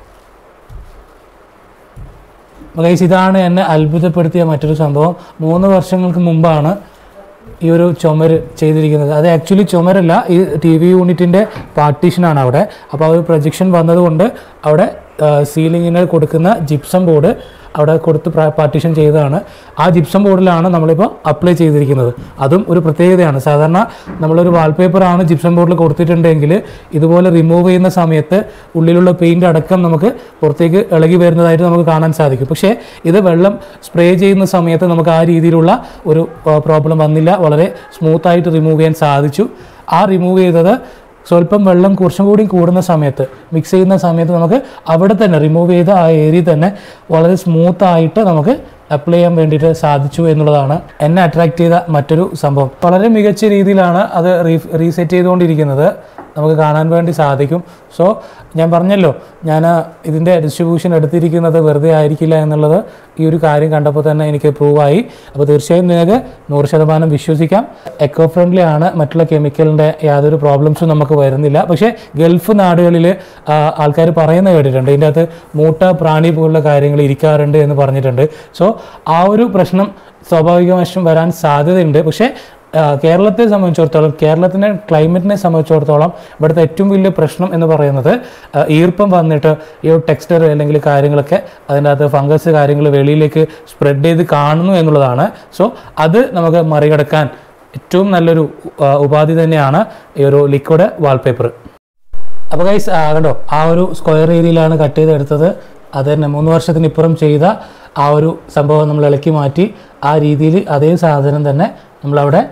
ഗൈസ് ഇതാണ് എന്നെ അത്ഭുതപ്പെടുത്തിയ മറ്റൊരു സംഭവം മൂന്ന് വർഷങ്ങൾക്ക് മുമ്പാണ് ഈ ഒരു ചുമര് ചെയ്തിരിക്കുന്നത് അത് ആക്ച്വലി ചുമരല്ല ഈ ടി വി യൂണിറ്റിൻ്റെ പാർട്ടീഷനാണ് അവിടെ അപ്പോൾ ആ ഒരു പ്രൊജക്ഷൻ വന്നതുകൊണ്ട് അവിടെ സീലിങ്ങിന് കൊടുക്കുന്ന ജിപ്സം ബോർഡ് അവിടെ കൊടുത്ത് പാർട്ടീഷൻ ചെയ്തതാണ് ആ ജിപ്സം ബോർഡിലാണ് നമ്മളിപ്പോൾ അപ്ലൈ ചെയ്തിരിക്കുന്നത് അതും ഒരു പ്രത്യേകതയാണ് സാധാരണ നമ്മളൊരു വാൾപേപ്പറാണ് ജിപ്സം ബോർഡിൽ കൊടുത്തിട്ടുണ്ടെങ്കിൽ ഇതുപോലെ റിമൂവ് ചെയ്യുന്ന സമയത്ത് ഉള്ളിലുള്ള പെയിൻ്റ് അടക്കം നമുക്ക് പുറത്തേക്ക് ഇളകി വരുന്നതായിട്ട് നമുക്ക് കാണാൻ സാധിക്കും പക്ഷേ ഇത് വെള്ളം സ്പ്രേ ചെയ്യുന്ന സമയത്ത് നമുക്ക് ആ രീതിയിലുള്ള ഒരു പ്രോബ്ലം വന്നില്ല വളരെ സ്മൂത്തായിട്ട് റിമൂവ് ചെയ്യാൻ സാധിച്ചു ആ റിമൂവ് ചെയ്തത് സ്വല്പം വെള്ളം കുറച്ചും കൂടി കൂടുന്ന സമയത്ത് മിക്സ് ചെയ്യുന്ന സമയത്ത് നമുക്ക് അവിടെ തന്നെ റിമൂവ് ചെയ്ത ആ ഏരിയ തന്നെ വളരെ സ്മൂത്തായിട്ട് നമുക്ക് അപ്ലൈ ചെയ്യാൻ വേണ്ടിയിട്ട് സാധിച്ചു എന്നുള്ളതാണ് എന്നെ അട്രാക്ട് ചെയ്ത മറ്റൊരു സംഭവം വളരെ മികച്ച രീതിയിലാണ് അത് റീ റീസെറ്റ് ചെയ്തുകൊണ്ടിരിക്കുന്നത് നമുക്ക് കാണാൻ വേണ്ടി സാധിക്കും സോ ഞാൻ പറഞ്ഞല്ലോ ഞാൻ ഇതിൻ്റെ ഡിസ്ട്രിബ്യൂഷൻ എടുത്തിരിക്കുന്നത് വെറുതെ ആയിരിക്കില്ല എന്നുള്ളത് ഈ ഒരു കാര്യം കണ്ടപ്പോൾ തന്നെ എനിക്ക് പ്രൂവായി അപ്പോൾ തീർച്ചയായും നിങ്ങൾക്ക് നൂറ് ശതമാനം വിശ്വസിക്കാം എക്കോ ഫ്രണ്ട്ലി ആണ് മറ്റുള്ള കെമിക്കലിൻ്റെ യാതൊരു പ്രോബ്ലംസും നമുക്ക് വരുന്നില്ല പക്ഷേ ഗൾഫ് നാടുകളിൽ ആൾക്കാർ പറയുന്ന കേട്ടിട്ടുണ്ട് ഇതിൻ്റെ അകത്ത് മൂട്ട പ്രാണി പോലുള്ള കാര്യങ്ങൾ ഇരിക്കാറുണ്ട് എന്ന് പറഞ്ഞിട്ടുണ്ട് സോ ആ ഒരു പ്രശ്നം സ്വാഭാവികവശം വരാൻ സാധ്യതയുണ്ട് പക്ഷേ ആ, കേരളത്തെ സംബന്ധിച്ചിടത്തോളം കേരളത്തിൻ്റെ ക്ലൈമറ്റിനെ സംബന്ധിച്ചിടത്തോളം ഇവിടുത്തെ ഏറ്റവും വലിയ പ്രശ്നം എന്ന് പറയുന്നത് ആ, ഈർപ്പം വന്നിട്ട് ഈ ഒരു ടെക്സ്റ്റർ അല്ലെങ്കിൽ കാര്യങ്ങളൊക്കെ അതിൻ്റെ അകത്ത് ഫംഗസ് കാര്യങ്ങൾ വെളിയിലേക്ക് സ്പ്രെഡ് ചെയ്ത് കാണുന്നു എന്നുള്ളതാണ് സോ അത് നമുക്ക് മറികടക്കാൻ ഏറ്റവും നല്ലൊരു ആ, ഉപാധി തന്നെയാണ് ഈ ഒരു ലിക്വിഡ് വാൾപേപ്പർ അപ്പോൾ ഗൈസ് കണ്ടോ ആ ഒരു സ്ക്വയർ ഏരിയയിലാണ് കട്ട് ചെയ്തെടുത്തത് അത് തന്നെ മൂന്ന് വർഷത്തിന് ഇപ്പുറം ചെയ്ത ആ ഒരു സംഭവം നമ്മൾ ഇളക്കി മാറ്റി ആ രീതിയിൽ അതേ സാധനം തന്നെ നമ്മളവിടെ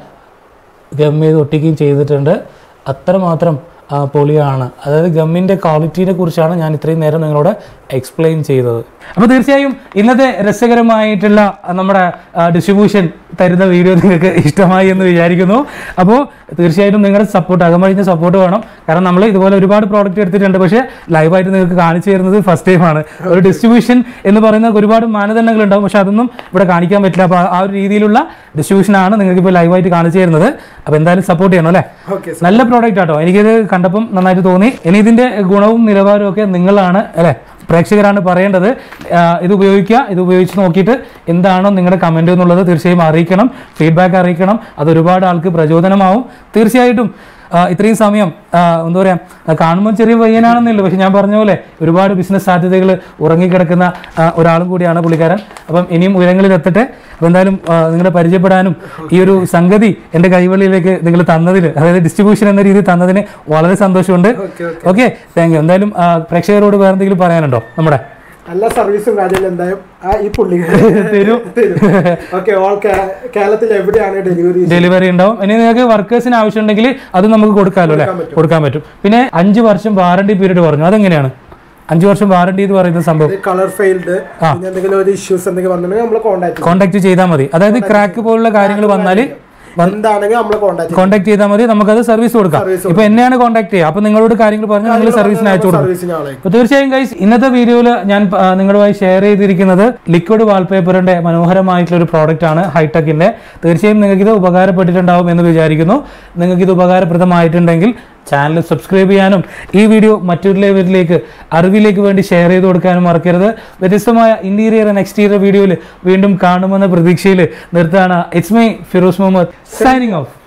ഗം ചെയ്ത് ഒട്ടിക്കുകയും ചെയ്തിട്ടുണ്ട് അത്രമാത്രം ആ, പൊളിയാണ് അതായത് ഗമ്മിൻ്റെ ക്വാളിറ്റിയെ കുറിച്ചാണ് ഞാൻ ഇത്രയും നേരം നിങ്ങളോട് എക്സ്പ്ലെയിൻ ചെയ്തത് അപ്പോൾ തീർച്ചയായും ഇന്നത്തെ രസകരമായിട്ടുള്ള ആ, നമ്മുടെ ഡിസ്ട്രിബ്യൂഷൻ തരുന്ന വീഡിയോ നിങ്ങൾക്ക് ഇഷ്ടമായി എന്ന് വിചാരിക്കുന്നു അപ്പോൾ തീർച്ചയായിട്ടും നിങ്ങളുടെ സപ്പോർട്ട് അകമഴിഞ്ഞ സപ്പോർട്ട് വേണം കാരണം നമ്മൾ ഇതുപോലെ ഒരുപാട് പ്രോഡക്റ്റ് എടുത്തിട്ടുണ്ട് പക്ഷേ ലൈവായിട്ട് നിങ്ങൾക്ക് കാണിച്ചു തരുന്നത് ഫസ്റ്റ് ടൈമാണ് ഒരു ഡിസ്ട്രിബ്യൂഷൻ എന്ന് പറയുന്ന ഒരുപാട് മാനദണ്ഡങ്ങൾ ഉണ്ടാവും പക്ഷേ അതൊന്നും ഇവിടെ കാണിക്കാൻ പറ്റില്ല അപ്പോൾ ആ ഒരു രീതിയിലുള്ള ഡിസ്ട്രിബ്യൂഷനാണ് നിങ്ങൾക്ക് ഇപ്പോൾ ലൈവായിട്ട് കാണിച്ചു തരുന്നത് അപ്പോൾ എന്തായാലും സപ്പോർട്ട് ചെയ്യണം അല്ലേ ഓക്കെ നല്ല പ്രോഡക്റ്റ് ആട്ടോ എനിക്കിത് കണ്ടപ്പം നന്നായിട്ട് തോന്നി ഇനി ഇതിന്റെ ഗുണവും നിലവാരവും ഒക്കെ നിങ്ങളാണ് അല്ലെ പ്രേക്ഷകരാണ് പറയേണ്ടത് ആ, ഇത് ഉപയോഗിക്കുക ഇത് ഉപയോഗിച്ച് നോക്കിയിട്ട് എന്താണോ നിങ്ങളുടെ കമൻറ്റ് എന്നുള്ളത് തീർച്ചയായും അറിയിക്കണം ഫീഡ്ബാക്ക് അറിയിക്കണം അത് ഒരുപാട് ആൾക്ക് പ്രചോദനമാവും തീർച്ചയായിട്ടും ആ, ഇത്രയും സമയം ആ, എന്താ പറയുക കാണുമ്പോൾ ചെറിയ പയ്യനാണെന്നില്ല പക്ഷെ ഞാൻ പറഞ്ഞ പോലെ ഒരുപാട് ബിസിനസ് സാധ്യതകൾ ഉറങ്ങിക്കിടക്കുന്ന ആ, ഒരാളും കൂടിയാണ് പുള്ളിക്കാരൻ അപ്പം ഇനിയും ഉയരങ്ങളിൽ എത്തട്ടെ അപ്പം എന്തായാലും ആ, നിങ്ങളെ പരിചയപ്പെടാനും ഈ ഒരു സംഗതി എൻ്റെ കൈവള്ളിയിലേക്ക് നിങ്ങൾ തന്നതിൽ അതായത് ഡിസ്ട്രിബ്യൂഷൻ എന്ന രീതിയിൽ തന്നതിന് വളരെ സന്തോഷമുണ്ട് ഓക്കെ ഓക്കെ താങ്ക് യു എന്തായാലും ആ, പ്രേക്ഷകരോട് വേറെ എന്തെങ്കിലും പറയാനുണ്ടോ നമ്മുടെ നല്ല സർവീസും കാര്യങ്ങളും എന്തായാലും ആ ഈ പുള്ളി തരും ഓക്കെ ഓൾ കേ- കേരളത്തിൽ എവിടെയാണ് ഡെലിവറി ഡെലിവറി ഉണ്ടാവും ഇനി നിങ്ങൾക്ക് വർക്കേഴ്സിന് ആവശ്യമുണ്ടെങ്കിൽ അത് നമുക്ക് കൊടുക്കാമല്ലോ അല്ലേ കൊടുക്കാൻ പറ്റും. കൊടുക്കാൻ പറ്റും പിന്നെ അഞ്ച് വർഷം വാറണ്ടി പീരീഡ് പറഞ്ഞു അതെങ്ങനെയാണ് അഞ്ച് വർഷം വാറണ്ടി എന്ന് പറയുന്ന സംഭവം കളർ ഫെയിൽഡ് പിന്നെ എന്തെങ്കിലും ഒരു ഇഷ്യൂസ് എന്തെങ്കിലും വന്നിട്ടുണ്ടെങ്കിൽ നമ്മൾ കോൺടാക്ട് കോൺടാക്ട് ചെയ്താൽ മതി അതായത് ക്രാക്ക് പോലുള്ള കാര്യങ്ങൾ വന്നാൽ എന്താണെങ്കിൽ നമ്മൾ കോൺടാക്ട് കോൺടാക്ട് ചെയ്താൽ മതി നമുക്കത് സർവീസ് കൊടുക്കാം ഇപ്പൊ എന്നെയാണ് കോൺടാക്ട് ചെയ്യുക അപ്പൊ നിങ്ങളോട് കാര്യങ്ങൾ പറഞ്ഞാൽ നിങ്ങൾ സർവീസിന് അയച്ചു കൊടുക്കും സർവീസിന് ആളെ അപ്പൊ തീർച്ചയായും ഗൈസ് ഇന്നത്തെ വീഡിയോയിൽ ഞാൻ ആ, നിങ്ങളുമായി ഷെയർ ചെയ്തിരിക്കുന്നത് ലിക്വിഡ് വാൾപേപ്പറിന്റെ മനോഹരമായിട്ടുള്ള ഒരു പ്രോഡക്റ്റ് ആണ് ഹൈടെക്കിന്റെ തീർച്ചയായും നിങ്ങൾക്ക് ഇത് ഉപകാരപ്പെട്ടിട്ടുണ്ടാവും എന്ന് വിചാരിക്കുന്നു നിങ്ങൾക്ക് ഇത് ഉപകാരപ്രദമായിട്ടുണ്ടെങ്കിൽ ചാനൽ സബ്സ്ക്രൈബ് ചെയ്യാനും ഈ വീഡിയോ മറ്റുള്ളവരിലേക്ക് അറിവിലേക്ക് വേണ്ടി ഷെയർ ചെയ്ത് കൊടുക്കാനും മറക്കരുത് വ്യത്യസ്തമായ ഇന്റീരിയർ ആൻഡ് എക്സ്റ്റീരിയർ വീഡിയോയിൽ വീണ്ടും കാണുമെന്ന പ്രതീക്ഷയിൽ നിർത്താണ് it's my Firoz Muhammad signing of